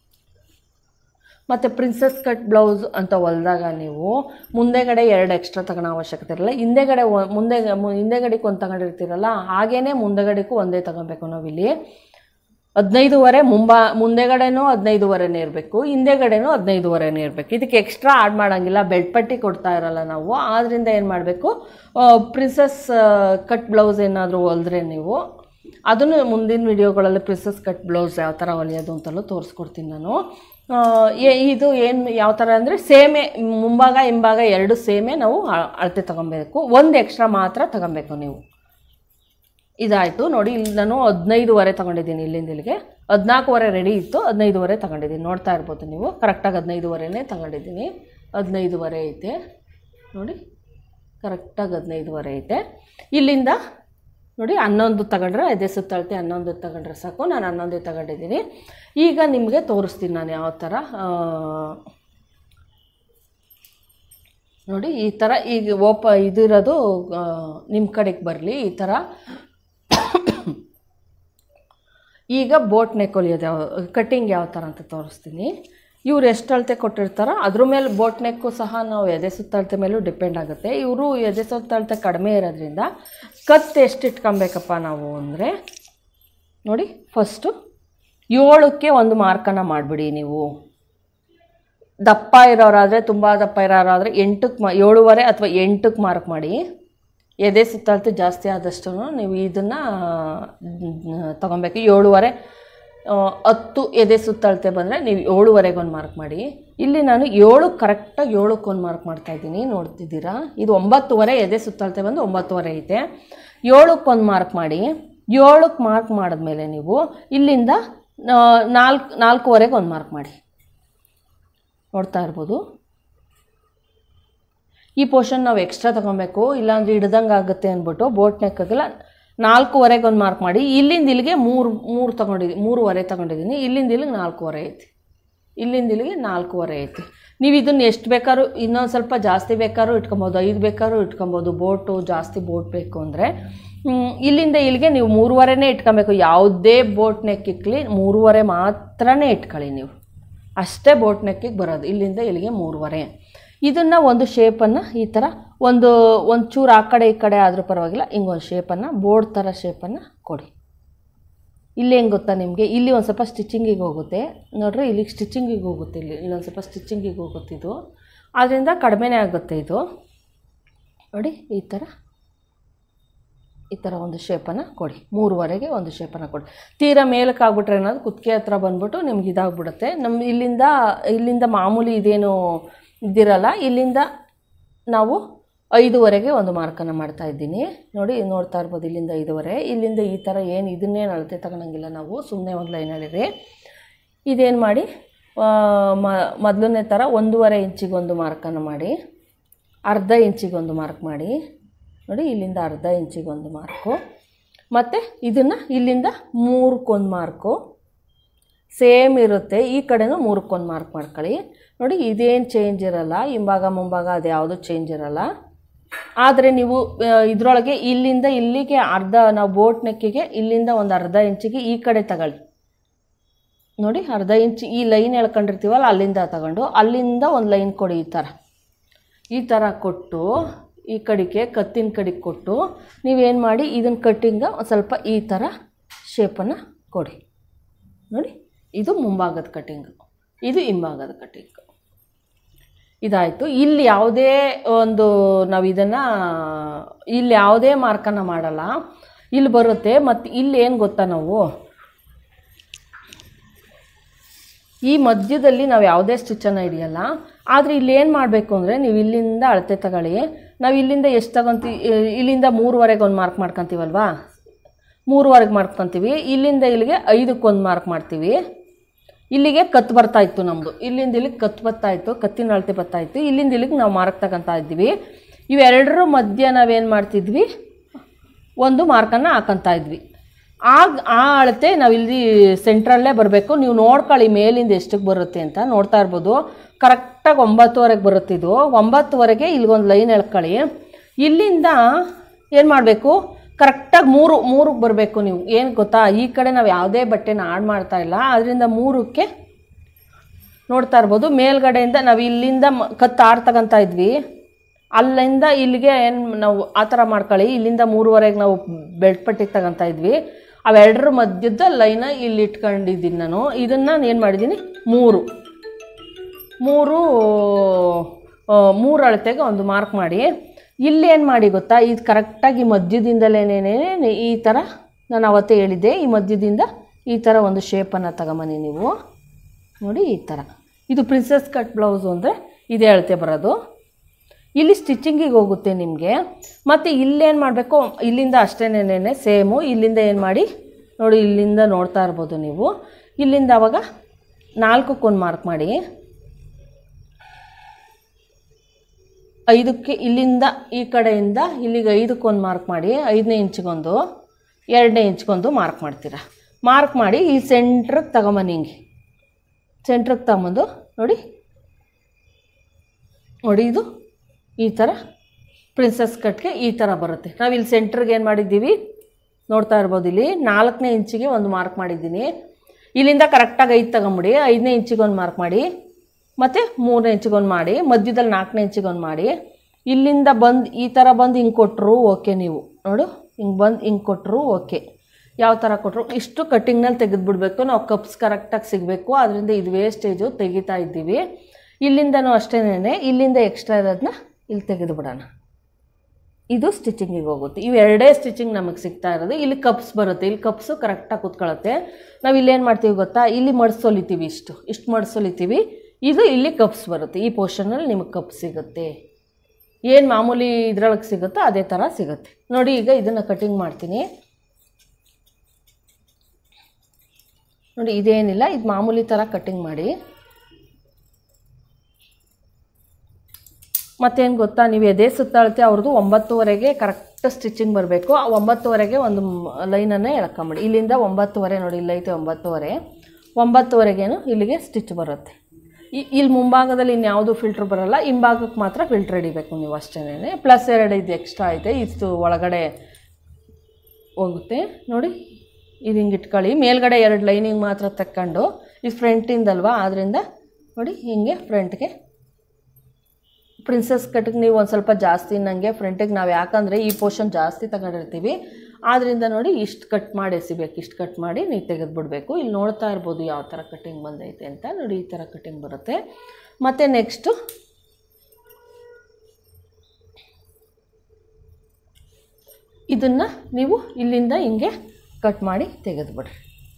ಮತ್ತು ಪ್ರಿನ್ಸಸ್ ಕಟ್ ಬ್ಲೌಸ್ ಅಂತ ಹೊಲ್ದಾಗ ನೀವು ಮುಂದೆಗಡೆ ಎರಡು ಎಕ್ಸ್ಟ್ರಾ ತಗೊಳ್ಳೋ ಅವಶ್ಯಕತೆ ಇರಲ್ಲ ಹಿಂದೆಗಡೆ ಒ- ಮುಂದೆ ಮು- ಹಿಂದೆಗಡೆಗೆ ಒಂದು ತಗೊಂಡಿರ್ತೀರಲ್ಲ ಹಾಗೇ ಮುಂದೆಗಡೆಗೂ ಒಂದೇ ತಗೊಬೇಕು ನಾವಿಲ್ಲಿ ಹದಿನೈದುವರೆ ಮುಂಬಾ ಮುಂದೆಗಡೆನೂ ಹದಿನೈದುವರೆನೇ ಇರಬೇಕು ಹಿಂದೆಗಡೆನೂ ಹದಿನೈದುವರೆನೇ ಇರಬೇಕು ಇದಕ್ಕೆ ಎಕ್ಸ್ಟ್ರಾ ಆಡ್ ಮಾಡೋಂಗಿಲ್ಲ ಬೆಡ್ ಪಟ್ಟಿ ಕೊಡ್ತಾ ಇರಲ್ಲ ನಾವು ಆದ್ದರಿಂದ ಏನು ಮಾಡಬೇಕು ಪ್ರಿನ್ಸಸ್ ಕಟ್ ಬ್ಲೌಸ್ ಏನಾದರೂ ಹೊಲಿದ್ರೆ ನೀವು ಅದನ್ನು ಮುಂದಿನ ವಿಡಿಯೋಗಳಲ್ಲಿ ಪ್ರಿನ್ಸಸ್ ಕಟ್ ಬ್ಲೌಸ್ ಯಾವ ಥರ ಹೊಲಿಯೋದು ಅಂತಲೂ ತೋರಿಸ್ಕೊಡ್ತೀನಿ ನಾನು ಆ, ಏ- ಇದು ಏನು ಯಾವ ಥರ ಅಂದರೆ ಸೇಮೆ ಮುಂಭಾಗ ಹಿಂಭಾಗ ಎರಡು ಸೇಮೆ ನಾವು ಅ- ಅಳತೆ ತೊಗೊಬೇಕು ಒಂದು ಎಕ್ಸ್ಟ್ರಾ ಮಾತ್ರ ತಗೊಬೇಕು ನೀವು ಇದಾಯಿತು ನೋಡಿ ಇಲ್ಲಿ ನಾನು ಹದಿನೈದುವರೆ ತೊಗೊಂಡಿದ್ದೀನಿ ಇಲ್ಲಿಂದ ಇಲ್ಲಿಗೆ ಹದಿನಾಲ್ಕುವರೆ ರೆಡಿ ಇತ್ತು ಹದಿನೈದುವರೆ ತೊಗೊಂಡಿದ್ದೀನಿ ನೋಡ್ತಾ ಇರ್ಬೋದು ನೀವು ಕರೆಕ್ಟಾಗಿ ಹದಿನೈದುವರೆನೇ ತೊಗೊಂಡಿದ್ದೀನಿ ಹದಿನೈದುವರೆ ಐತೆ ನೋಡಿ ಕರೆಕ್ಟಾಗಿ ಹದಿನೈದುವರೆ ಐತೆ ಇಲ್ಲಿಂದ ನೋಡಿ ಹನ್ನೊಂದು ತಗೊಂಡ್ರೆ ಅದೇ ಸುತ್ತಳತೆ ಹನ್ನೊಂದು ತಗೊಂಡ್ರೆ ಸಾಕು ನಾನು ಹನ್ನೊಂದು ತಗೊಂಡಿದ್ದೀನಿ ಈಗ ನಿಮಗೆ ತೋರಿಸ್ತೀನಿ ನಾನು ಯಾವ ಥರ ಆ, ನೋಡಿ ಈ ಥರ ಈಗ ಓಪ ಇದಿರೋದು ನಿಮ್ಮ ಕಡೆಗೆ ಬರಲಿ ಈ ಥರ ಈಗ ಬೋಟ್ ನೆಕ್ ಹೊಲಿಯೋದು ಯಾವ ಕಟ್ಟಿಂಗ್ ಯಾವ ಥರ ಅಂತ ತೋರಿಸ್ತೀನಿ ಇವ್ರು ಎಷ್ಟು ಅಳತೆ ಕೊಟ್ಟಿರ್ತಾರೋ ಅದ್ರ ಮೇಲೆ ಬೋಟ್ ನೆಕ್ಕು ಸಹ ನಾವು ಎದೆ ಸುತ್ತಳತೆ ಮೇಲೂ ಡಿಪೆಂಡ್ ಆಗುತ್ತೆ ಇವರು ಎದೆ ಸುತ್ತಳತೆ ಕಡಿಮೆ ಇರೋದ್ರಿಂದ ಕತ್ತು ಎಷ್ಟು ಇಟ್ಕೊಬೇಕಪ್ಪ ನಾವು ಅಂದರೆ ನೋಡಿ ಫಸ್ಟು ಏಳಕ್ಕೆ ಒಂದು ಮಾರ್ಕನ್ನು ಮಾಡಿಬಿಡಿ ನೀವು ದಪ್ಪ ಇರೋರಾದರೆ ತುಂಬ ದಪ್ಪ ಇರೋರಾದರೆ ಎಂಟಕ್ಕೆ ಮಾ ಏಳುವರೆ ಅಥವಾ ಎಂಟಕ್ಕೆ ಮಾರ್ಕ್ ಮಾಡಿ ಎದೆ ಸುತ್ತಳತೆ ಜಾಸ್ತಿ ಆದಷ್ಟು ನೀವು ಇದನ್ನು ತೊಗೊಬೇಕು ಏಳುವರೆ ಆ, ಹತ್ತು ಎದೆ ಸುತ್ತಳತೆ ಬಂದರೆ ನೀವು ಏಳುವರೆಗೆ ಒಂದು ಮಾರ್ಕ್ ಮಾಡಿ ಇಲ್ಲಿ ನಾನು ಏಳು ಕರೆಕ್ಟಾಗಿ ಏಳಕ್ಕೆ ಒಂದು ಮಾರ್ಕ್ ಮಾಡ್ತಾ ಇದ್ದೀನಿ ನೋಡ್ತಿದ್ದೀರಾ ಇದು ಒಂಬತ್ತುವರೆ ಎದೆ ಸುತ್ತಳತೆ ಬಂದು ಒಂಬತ್ತುವರೆ ಐತೆ ಏಳಕ್ಕೆ ಒಂದು ಮಾರ್ಕ್ ಮಾಡಿ ಏಳಕ್ಕೆ ಮಾರ್ಕ್ ಮಾಡಿದ್ಮೇಲೆ ನೀವು ಇಲ್ಲಿಂದ ಆ, ನಾಲ್ಕು ನಾಲ್ಕೂವರೆಗೆ ಒಂದು ಮಾರ್ಕ್ ಮಾಡಿ ನೋಡ್ತಾ ಇರ್ಬೋದು ಈ ಪೋರ್ಷನ್ ನಾವು ಎಕ್ಸ್ಟ್ರಾ ತೊಗೊಬೇಕು ಇಲ್ಲಾಂದ್ರೆ ಹಿಡ್ದಂಗೆ ಆಗುತ್ತೆ ಅಂದ್ಬಿಟ್ಟು ಬೋಟ್ ನೆಕ್ಕಾಗೆಲ್ಲ ನಾಲ್ಕೂವರೆಗೆ ಒಂದು ಮಾರ್ಕ್ ಮಾಡಿ ಇಲ್ಲಿಂದ ಇಲ್ಲಿಗೆ ಮೂರು ಮೂರು ತೊಗೊಂಡಿದ್ದೀನಿ ಮೂರುವರೆ ತೊಗೊಂಡಿದ್ದೀನಿ ಇಲ್ಲಿಂದ ಇಲ್ಲಿಗೆ ನಾಲ್ಕೂವರೆ ಐತಿ ಇಲ್ಲಿಂದ ಇಲ್ಲಿಗೆ ನಾಲ್ಕೂವರೆ ಐತಿ ನೀವು ಇದನ್ನು ಎಷ್ಟು ಬೇಕಾದ್ರೂ ಇನ್ನೊಂದು ಸ್ವಲ್ಪ ಜಾಸ್ತಿ ಬೇಕಾದ್ರೂ ಇಟ್ಕೊಬೋದು ಐದು ಬೇಕಾದ್ರೂ ಇಟ್ಕೊಬೋದು ಬೋಟು ಜಾಸ್ತಿ ಬೋಟ್ ಬೇಕು ಅಂದರೆ ಇಲ್ಲಿಂದ ಇಲ್ಲಿಗೆ ನೀವು ಮೂರುವರೆನೇ ಇಟ್ಕೊಬೇಕು ಯಾವುದೇ ಬೋಟ್ ನೆಕ್ ಇಕ್ಕಲಿ ಮೂರುವರೆ ಮಾತ್ರನೇ ಇಟ್ಕೊಳ್ಳಿ ನೀವು ಅಷ್ಟೇ ಬೋಟ್ ನೆಕ್ಕಿಗೆ ಬರೋದು ಇಲ್ಲಿಂದ ಇಲ್ಲಿಗೆ ಮೂರುವರೆ ಇದನ್ನು ಒಂದು ಶೇಪನ್ನು ಈ ಥರ ಒಂದು ಒಂದು ಚೂರು ಆ ಕಡೆ ಈ ಕಡೆ ಆದರೂ ಪರವಾಗಿಲ್ಲ ಹಿಂಗೊಂದು ಶೇಪನ್ನು ಬೋರ್ಡ್ ಥರ ಶೇಪನ್ನು ಕೊಡಿ ಇಲ್ಲಿ ಹೆಂಗೆ ಗೊತ್ತಾ ನಿಮಗೆ ಇಲ್ಲಿ ಒಂದು ಸ್ವಲ್ಪ ಸ್ಟಿಚಿಂಗಿಗೆ ಹೋಗುತ್ತೆ ನೋಡ್ರಿ ಇಲ್ಲಿಗೆ ಸ್ಟಿಚಿಂಗಿಗೆ ಹೋಗುತ್ತೆ ಇಲ್ಲಿ ಇಲ್ಲೊಂದು ಸ್ವಲ್ಪ ಸ್ಟಿಚಿಂಗಿಗೆ ಹೋಗುತ್ತೆ ಇದು ಆದ್ದರಿಂದ ಕಡಿಮೆನೇ ಆಗುತ್ತೆ ಇದು ನೋಡಿ ಈ ಥರ ಈ ಥರ ಒಂದು ಶೇಪನ್ನು ಕೊಡಿ ಮೂರುವರೆಗೆ ಒಂದು ಶೇಪನ್ನು ಕೊಡಿ ತೀರಾ ಮೇಲಕ್ಕೆ ಆಗ್ಬಿಟ್ರೆ ಏನಾದ್ರು ಕುತ್ತಿಗೆ ಹತ್ರ ಬಂದ್ಬಿಟ್ಟು ನಿಮ್ಗೆ ಇದಾಗ್ಬಿಡುತ್ತೆ ನಮ್ಮ ಇಲ್ಲಿಂದ ಇಲ್ಲಿಂದ ಮಾಮೂಲಿ ಇದೇನು ಇದಿರಲ್ಲ ಇಲ್ಲಿಂದ ನಾವು ಐದುವರೆಗೆ ಒಂದು ಮಾರ್ಕನ್ನು ಮಾಡ್ತಾ ಇದ್ದೀನಿ ನೋಡಿ ನೋಡ್ತಾ ಇರ್ಬೋದು ಇಲ್ಲಿಂದ ಐದುವರೆ ಇಲ್ಲಿಂದ ಈ ಥರ ಏನು ಇದನ್ನೇನು ಅಳತೆ ತಗೊಳಂಗಿಲ್ಲ ನಾವು ಸುಮ್ಮನೆ ಒಂದು ಲೈನಲ್ಲಿರಿ ಇದೇನು ಮಾಡಿ ಆ, ಮ ಮೊದಲನೇ ಥರ ಒಂದೂವರೆ ಇಂಚಿಗೆ ಒಂದು ಮಾರ್ಕನ್ನು ಮಾಡಿ ಅರ್ಧ ಇಂಚಿಗೆ ಒಂದು ಮಾರ್ಕ್ ಮಾಡಿ ನೋಡಿ ಇಲ್ಲಿಂದ ಅರ್ಧ ಇಂಚಿಗೆ ಒಂದು ಮಾರ್ಕು ಮತ್ತು ಇದನ್ನು ಇಲ್ಲಿಂದ ಮೂರಕ್ಕೊಂದು ಮಾರ್ಕು ಸೇಮ್ ಇರುತ್ತೆ ಈ ಕಡೆನೂ ಮೂರಕ್ಕೊಂದು ಮಾರ್ಕ್ ಮಾಡ್ಕೊಳ್ಳಿ ನೋಡಿ ಇದೇನು ಚೇಂಜ್ ಇರಲ್ಲ ಹಿಂಭಾಗ ಮುಂಭಾಗ ಅದು ಯಾವುದೂ ಚೇಂಜ್ ಇರಲ್ಲ ಆದರೆ ನೀವು ಇದರೊಳಗೆ ಇಲ್ಲಿಂದ ಇಲ್ಲಿಗೆ ಅರ್ಧ ನಾವು ಬೋಟ್ ನೆಕ್ಕಿಗೆ ಇಲ್ಲಿಂದ ಒಂದು ಅರ್ಧ ಇಂಚಿಗೆ ಈ ಕಡೆ ತಗೊಳ್ಳಿ ನೋಡಿ ಅರ್ಧ ಇಂಚ್ ಈ ಲೈನ್ ಎಳ್ಕೊಂಡಿರ್ತೀವಲ್ಲ ಅಲ್ಲಿಂದ ತಗೊಂಡು ಅಲ್ಲಿಂದ ಒಂದು ಲೈನ್ ಕೊಡಿ ಈ ಥರ ಈ ಥರ ಕೊಟ್ಟು ಈ ಕಡೆಗೆ ಕತ್ತಿನ ಕಡೆಗೆ ಕೊಟ್ಟು ನೀವೇನು ಮಾಡಿ ಇದನ್ನ ಕಟ್ಟಿಂಗ ಒಂದು ಸ್ವಲ್ಪ ಈ ಥರ ಶೇಪನ್ನು ಕೊಡಿ ನೋಡಿ ಇದು ಮುಂಭಾಗದ ಕಟ್ಟಿಂಗು ಇದು ಹಿಂಭಾಗದ ಕಟ್ಟಿಂಗು ಇದಾಯಿತು ಇಲ್ಲಿ ಯಾವುದೇ ಒಂದು ನಾವು ಇದನ್ನು ಇಲ್ಲಿ ಯಾವುದೇ ಮಾರ್ಕನ್ನು ಮಾಡಲ್ಲ ಇಲ್ಲಿ ಬರುತ್ತೆ ಮತ್ತು ಇಲ್ಲಿ ಏನು ಗೊತ್ತಾ ನಾವು ಈ ಮಧ್ಯದಲ್ಲಿ ನಾವು ಯಾವುದೇ ಸ್ಟಿಚ್ಚನ್ನು ಹಿಡಿಯಲ್ಲ ಆದರೆ ಇಲ್ಲಿ ಏನು ಮಾಡಬೇಕು ಅಂದರೆ ನೀವು ಇಲ್ಲಿಂದ ಅಳತೆ ತಗೊಳ್ಳಿ ನಾವು ಇಲ್ಲಿಂದ ಎಷ್ಟು ತಗೊಂತೀವಿ ಇಲ್ಲಿಂದ ಮೂರುವರೆಗೆ ಒಂದು ಮಾರ್ಕ್ ಮಾಡ್ಕೊತೀವಲ್ವಾ ಮೂರುವರೆಗೆ ಮಾಡ್ಕೊತೀವಿ ಇಲ್ಲಿಂದ ಇಲ್ಲಿಗೆ ಐದಕ್ಕೆ ಒಂದು ಮಾರ್ಕ್ ಮಾಡ್ತೀವಿ ಇಲ್ಲಿಗೆ ಕತ್ತು ಬರ್ತಾ ಇತ್ತು ನಮ್ಮದು ಇಲ್ಲಿಂದ ಇಲ್ಲಿಗೆ ಕತ್ತು ಬರ್ತಾ ಇತ್ತು ಕತ್ತಿನ ಅಳತೆ ಬರ್ತಾ ಇತ್ತು ಇಲ್ಲಿಂದ ಇಲ್ಲಿಗೆ ನಾವು ಮಾರ್ಕ್ ತಗೊತಾ ಇದ್ವಿ ಇವೆರಡರ ಮಧ್ಯೆ ನಾವೇನು ಮಾಡ್ತಿದ್ವಿ ಒಂದು ಮಾರ್ಕನ್ನು ಹಾಕೊಂತ ಇದ್ವಿ ಆಗ ಆ ಅಳತೆ ನಾವು ಇಲ್ಲಿ ಸೆಂಟ್ರಲ್ಲೇ ಬರಬೇಕು ನೀವು ನೋಡ್ಕೊಳ್ಳಿ ಮೇಲಿಂದ ಎಷ್ಟಕ್ಕೆ ಬರುತ್ತೆ ಅಂತ ನೋಡ್ತಾ ಇರ್ಬೋದು ಕರೆಕ್ಟಾಗಿ ಒಂಬತ್ತುವರೆಗೆ ಬರುತ್ತಿದ್ದು ಒಂಬತ್ತುವರೆಗೆ ಇಲ್ಲಿಗೊಂದು ಲೈನ್ ಎಳ್ಕೊಳ್ಳಿ ಇಲ್ಲಿಂದ ಏನು ಮಾಡಬೇಕು ಕರೆಕ್ಟಾಗಿ ಮೂರು ಮೂರಿಗೆ ಬರಬೇಕು ನೀವು ಏನು ಗೊತ್ತಾ ಈ ಕಡೆ ನಾವು ಯಾವುದೇ ಬಟ್ಟೆನ ಆಡ್ ಮಾಡ್ತಾ ಇಲ್ಲ ಅದರಿಂದ ಮೂರಕ್ಕೆ ನೋಡ್ತಾ ಇರ್ಬೋದು ಮೇಲ್ಗಡೆಯಿಂದ ನಾವು ಇಲ್ಲಿಂದ ಮ- ಕತ್ತು ಆಡ್ ತಗೊಂತ ಇದ್ವಿ ಅಲ್ಲಿಂದ ಇಲ್ಲಿಗೆ ಏನು ನಾವು ಆ ಥರ ಮಾಡ್ಕೊಳ್ಳಿ ಇಲ್ಲಿಂದ ಮೂರುವರೆಗೆ ನಾವು ಬೆಲ್ಟ್ ಪಟ್ಟಿಗೆ ತಗೊಂತ ಇದ್ವಿ ಅವೆರಡರ ಮಧ್ಯದ ಲೈನ ಇಲ್ಲಿ ಇಟ್ಕೊಂಡಿದ್ದೀನಿ ನಾನು ಇದನ್ನು ಏನು ಮಾಡಿದ್ದೀನಿ ಮೂರು ಮೂರು ಆ, ಮೂರು ಅಳತೆಗೆ ಒಂದು ಮಾರ್ಕ್ ಮಾಡಿ ಇಲ್ಲಿ ಏನು ಮಾಡಿ ಗೊತ್ತಾ ಇದು ಕರೆಕ್ಟಾಗಿ ಮಧ್ಯದಿಂದಲೇನೇ ಈ ಥರ ನಾನು ಅವತ್ತೇ ಹೇಳಿದ್ದೆ ಈ ಮಧ್ಯದಿಂದ ಈ ಥರ ಒಂದು ಶೇಪನ್ನು ತಗೊಂಬನ್ನಿ ನೀವು ನೋಡಿ ಈ ಥರ ಇದು ಪ್ರಿನ್ಸಸ್ ಕಟ್ ಬ್ಲೌಸು ಅಂದರೆ ಇದೇ ಅಳತೆ ಬರೋದು ಇಲ್ಲಿ ಸ್ಟಿಚಿಂಗಿಗೆ ಹೋಗುತ್ತೆ ನಿಮಗೆ ಮತ್ತು ಇಲ್ಲೇನು ಮಾಡಬೇಕು ಇಲ್ಲಿಂದ ಅಷ್ಟೇನೇನೆ ಸೇಮು ಇಲ್ಲಿಂದ ಏನು ಮಾಡಿ ನೋಡಿ ಇಲ್ಲಿಂದ ನೋಡ್ತಾ ಇರ್ಬೋದು ನೀವು ಇಲ್ಲಿಂದ ಅವಾಗ ನಾಲ್ಕಕ್ಕೊಂದು ಮಾರ್ಕ್ ಮಾಡಿ ಐದಕ್ಕೆ ಇಲ್ಲಿಂದ ಈ ಕಡೆಯಿಂದ ಇಲ್ಲಿಗೆ ಐದಕ್ಕೊಂದು ಮಾರ್ಕ್ ಮಾಡಿ ಐದನೇ ಇಂಚಿಗೊಂದು ಎರಡನೇ ಇಂಚ್ಗೊಂದು ಮಾರ್ಕ್ ಮಾಡ್ತೀರಾ ಮಾರ್ಕ್ ಮಾಡಿ ಈ ಸೆಂಟ್ರಿಗೆ ತಗೊಂಬನ್ನಿ ಹಿಂಗೆ ಸೆಂಟ್ರಿಗೆ ತಗೊಂಬಂದು ನೋಡಿ ನೋಡಿ ಇದು ಈ ಥರ ಪ್ರಿನ್ಸಸ್ ಕಟ್ಗೆ ಈ ಥರ ಬರುತ್ತೆ ನಾವು ಇಲ್ಲಿ ಸೆಂಟ್ರಿಗೆ ಏನು ಮಾಡಿದ್ದೀವಿ ನೋಡ್ತಾ ಇರ್ಬೋದು ಇಲ್ಲಿ ನಾಲ್ಕನೇ ಇಂಚಿಗೆ ಒಂದು ಮಾರ್ಕ್ ಮಾಡಿದ್ದೀನಿ ಇಲ್ಲಿಂದ ಕರೆಕ್ಟಾಗಿ ಐದು ತಗೊಂಬಿಡಿ ಐದನೇ ಇಂಚಿಗೆ ಒಂದು ಮಾರ್ಕ್ ಮಾಡಿ ಮತ್ತು ಮೂರನೇ ಇಂಚಿಗೆ ಒಂದು ಮಾಡಿ ಮಧ್ಯದಲ್ಲಿ ನಾಲ್ಕನೇ ಇಂಚಿಗೆ ಒಂದು ಮಾಡಿ ಇಲ್ಲಿಂದ ಬಂದು ಈ ಥರ ಬಂದು ಹಿಂಗೆ ಕೊಟ್ಟರು ಓಕೆ ನೀವು ನೋಡು ಹಿಂಗೆ ಬಂದು ಹಿಂಗೆ ಕೊಟ್ಟರು ಓಕೆ ಯಾವ ಥರ ಕೊಟ್ಟರು ಇಷ್ಟು ಕಟ್ಟಿಂಗ್ನಲ್ಲಿ ತೆಗೆದುಬಿಡ್ಬೇಕು ನಾವು ಕಪ್ಸ್ ಕರೆಕ್ಟಾಗಿ ಸಿಗಬೇಕು ಅದರಿಂದ ಇದು ವೇಸ್ಟೇಜು ತೆಗಿತಾ ಇದ್ದೀವಿ ಇಲ್ಲಿಂದನೂ ಅಷ್ಟೇನೆ ಇಲ್ಲಿಂದ ಎಕ್ಸ್ಟ್ರಾ ಇರೋದನ್ನ ಇಲ್ಲಿ ತೆಗೆದು ಬಿಡೋಣ ಇದು ಸ್ಟಿಚಿಂಗಿಗೆ ಹೋಗುತ್ತೆ ಇವೆರಡೇ ಸ್ಟಿಚಿಂಗ್ ನಮಗೆ ಸಿಗ್ತಾ ಇರೋದು ಇಲ್ಲಿ ಕಪ್ಸ್ ಬರುತ್ತೆ ಇಲ್ಲಿ ಕಪ್ಸು ಕರೆಕ್ಟಾಗಿ ಕೂತ್ಕೊಳ್ಳುತ್ತೆ ನಾವು ಇಲ್ಲೇನು ಮಾಡ್ತೀವಿ ಗೊತ್ತಾ ಇಲ್ಲಿ ಮಡ್ಸೊಲಿತೀವಿ ಇಷ್ಟು ಇಷ್ಟು ಮಡ್ಸೊಲಿತೀವಿ ಇದು ಇಲ್ಲಿ ಕಪ್ಸ್ ಬರುತ್ತೆ ಈ ಪೋರ್ಷನಲ್ಲಿ ನಿಮಗೆ ಕಪ್ ಸಿಗುತ್ತೆ ಏನು ಮಾಮೂಲಿ ಇದ್ರೊಳಗೆ ಸಿಗುತ್ತೋ ಅದೇ ಥರ ಸಿಗುತ್ತೆ ನೋಡಿ ಈಗ ಇದನ್ನು ಕಟಿಂಗ್ ಮಾಡ್ತೀನಿ ನೋಡಿ ಇದೇನಿಲ್ಲ ಇದು ಮಾಮೂಲಿ ಥರ ಕಟಿಂಗ್ ಮಾಡಿ ಮತ್ತೇನು ಗೊತ್ತಾ ನೀವು ಎದೆ ಸುತ್ತಾಳತೆ ಅವ್ರದ್ದು ಒಂಬತ್ತುವರೆಗೆ ಕರೆಕ್ಟ್ ಸ್ಟಿಚಿಂಗ್ ಬರಬೇಕು ಆ ಒಂಬತ್ತುವರೆಗೆ ಒಂದು ಲೈನನ್ನೇ ಎಳ್ಕೊಂಬಿಡಿ ಇಲ್ಲಿಂದ ಒಂಬತ್ತುವರೆ ನೋಡಿ ಇಲ್ಲೈತೆ ಒಂಬತ್ತುವರೆ ಒಂಬತ್ತುವರೆಗೇನು ಇಲ್ಲಿಗೆ ಸ್ಟಿಚ್ ಬರುತ್ತೆ ಇ- ಇಲ್ಲಿ ಮುಂಭಾಗದಲ್ಲಿ ಇನ್ಯಾವುದು ಫಿಲ್ಟ್ರ್ ಬರಲ್ಲ ಹಿಂಭಾಗಕ್ಕೆ ಮಾತ್ರ ಫಿಲ್ಟ್ರ್ ಹಿಡಿಬೇಕು ನೀವು ಅಷ್ಟೇನೆ ಪ್ಲಸ್ ಎರಡು ಇದು ಎಕ್ಸ್ಟ್ರಾ ಐತೆ ಇದು ಒಳಗಡೆ ಹೋಗುತ್ತೆ ನೋಡಿ ಇದು ಹಿಂಗೆ ಇಟ್ಕೊಳ್ಳಿ ಮೇಲ್ಗಡೆ ಎರಡು ಲೈನಿಂಗ್ ಮಾತ್ರ ತಕ್ಕೊಂಡು ಇದು ಫ್ರಂಟಿಂದಲ್ವಾ ಆದ್ದರಿಂದ ನೋಡಿ ಹಿಂಗೆ ಫ್ರಂಟ್ಗೆ ಪ್ರಿನ್ಸಸ್ ಕಟ್ಗೆ ನೀವು ಒಂದು ಸ್ವಲ್ಪ ಜಾಸ್ತಿ ನನಗೆ ಫ್ರಂಟಿಗೆ ನಾವು ಯಾಕಂದರೆ ಈ ಪೋರ್ಷನ್ ಜಾಸ್ತಿ ತಗೊಂಡಿರ್ತೀವಿ ಆದ್ದರಿಂದ ನೋಡಿ ಇಷ್ಟು ಕಟ್ ಮಾಡಿ ಎಸಿಬೇಕು ಇಷ್ಟು ಕಟ್ ಮಾಡಿ ನೀವು ತೆಗೆದುಬಿಡ್ಬೇಕು ಇಲ್ಲಿ ನೋಡ್ತಾ ಇರ್ಬೋದು ಯಾವ ಥರ ಕಟ್ಟಿಂಗ್ ಬಂದೈತೆ ಅಂತ ನೋಡಿ ಈ ಥರ ಕಟ್ಟಿಂಗ್ ಬರುತ್ತೆ ಮತ್ತು ನೆಕ್ಸ್ಟು ಇದನ್ನು ನೀವು ಇಲ್ಲಿಂದ ಹಿಂಗೆ ಕಟ್ ಮಾಡಿ ತೆಗೆದುಬಿಡ್ರಿ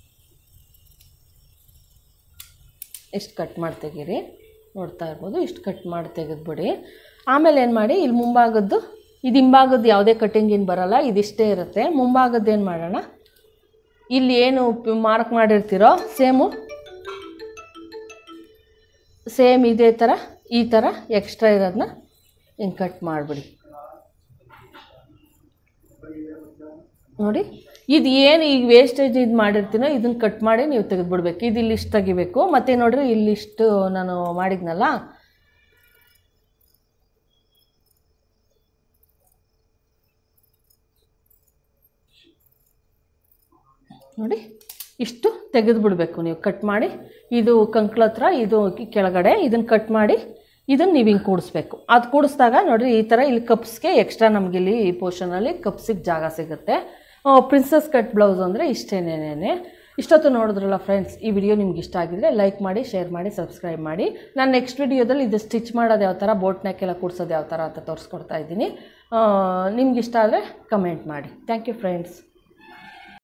ಇಷ್ಟು ಕಟ್ ಮಾಡಿ ತೆಗೀರಿ ನೋಡ್ತಾ ಇರ್ಬೋದು ಇಷ್ಟು ಕಟ್ ಮಾಡಿ ತೆಗೆದುಬಿಡಿ ಆಮೇಲೆ ಏನು ಮಾಡಿ ಇಲ್ಲಿ ಮುಂಭಾಗದ್ದು ಇದು ಹಿಂಭಾಗದ್ದು ಯಾವುದೇ ಕಟ್ಟಿಂಗ್ ಏನು ಬರಲ್ಲ ಇದಿಷ್ಟೇ ಇರುತ್ತೆ ಮುಂಭಾಗದ್ದು ಏನು ಮಾಡೋಣ ಇಲ್ಲಿ ಏನು ಮಾರ್ಕ್ ಮಾಡಿರ್ತೀರೋ ಸೇಮು ಸೇಮ್ ಇದೇ ಥರ ಈ ಥರ ಎಕ್ಸ್ಟ್ರಾ ಇರೋದನ್ನ ಹಿಂಗೆ ಕಟ್ ಮಾಡಿಬಿಡಿ ನೋಡಿ ಇದು ಏನು ಈಗ ವೇಸ್ಟೇಜ್ ಇದು ಮಾಡಿರ್ತೀನೋ ಇದನ್ನು ಕಟ್ ಮಾಡಿ ನೀವು ತೆಗೆದುಬಿಡ್ಬೇಕು ಇದು ಇಲ್ಲಿ ಇಷ್ಟು ತೆಗಿಬೇಕು ಮತ್ತು ನೋಡ್ರಿ ಇಲ್ಲಿಷ್ಟು ನಾನು ಮಾಡಿದ್ನಲ್ಲ ನೋಡಿ ಇಷ್ಟು ತೆಗೆದುಬಿಡ್ಬೇಕು ನೀವು ಕಟ್ ಮಾಡಿ ಇದು ಕಂಕ್ಳ ಹತ್ರ ಇದು ಕೆಳಗಡೆ ಇದನ್ನು ಕಟ್ ಮಾಡಿ ಇದನ್ನು ನೀವು ಹಿಂಗೆ ಕೂಡಿಸ್ಬೇಕು ಅದು ಕೂಡಿಸಿದಾಗ ನೋಡಿರಿ ಈ ಥರ ಇಲ್ಲಿ ಕಪ್ಸ್ಗೆ ಎಕ್ಸ್ಟ್ರಾ ನಮಗಿಲ್ಲಿ ಈ ಪೋರ್ಷನಲ್ಲಿ ಕಪ್ಸಿಗೆ ಜಾಗ ಸಿಗುತ್ತೆ ಪ್ರಿನ್ಸಸ್ ಕಟ್ ಬ್ಲೌಸ್ ಅಂದರೆ ಇಷ್ಟೇನೇನೆ ಇಷ್ಟೊತ್ತು ನೋಡಿದ್ರಲ್ಲ ಫ್ರೆಂಡ್ಸ್ ಈ ವಿಡಿಯೋ ನಿಮ್ಗೆ ಇಷ್ಟ ಆಗಿದ್ರೆ ಲೈಕ್ ಮಾಡಿ ಶೇರ್ ಮಾಡಿ ಸಬ್ಸ್ಕ್ರೈಬ್ ಮಾಡಿ ನಾನು ನೆಕ್ಸ್ಟ್ ವಿಡಿಯೋದಲ್ಲಿ ಇದು ಸ್ಟಿಚ್ ಮಾಡೋದು ಯಾವ ಥರ ಬೋಟ್ ನೆಕ್ಕೆಲ್ಲ ಕೂಡ್ಸೋದು ಯಾವ ಥರ ಅಂತ ತೋರಿಸ್ಕೊಡ್ತಾ ಇದ್ದೀನಿ ನಿಮ್ಗೆ ಇಷ್ಟ ಆದರೆ ಕಮೆಂಟ್ ಮಾಡಿ ಥ್ಯಾಂಕ್ ಯು ಫ್ರೆಂಡ್ಸ್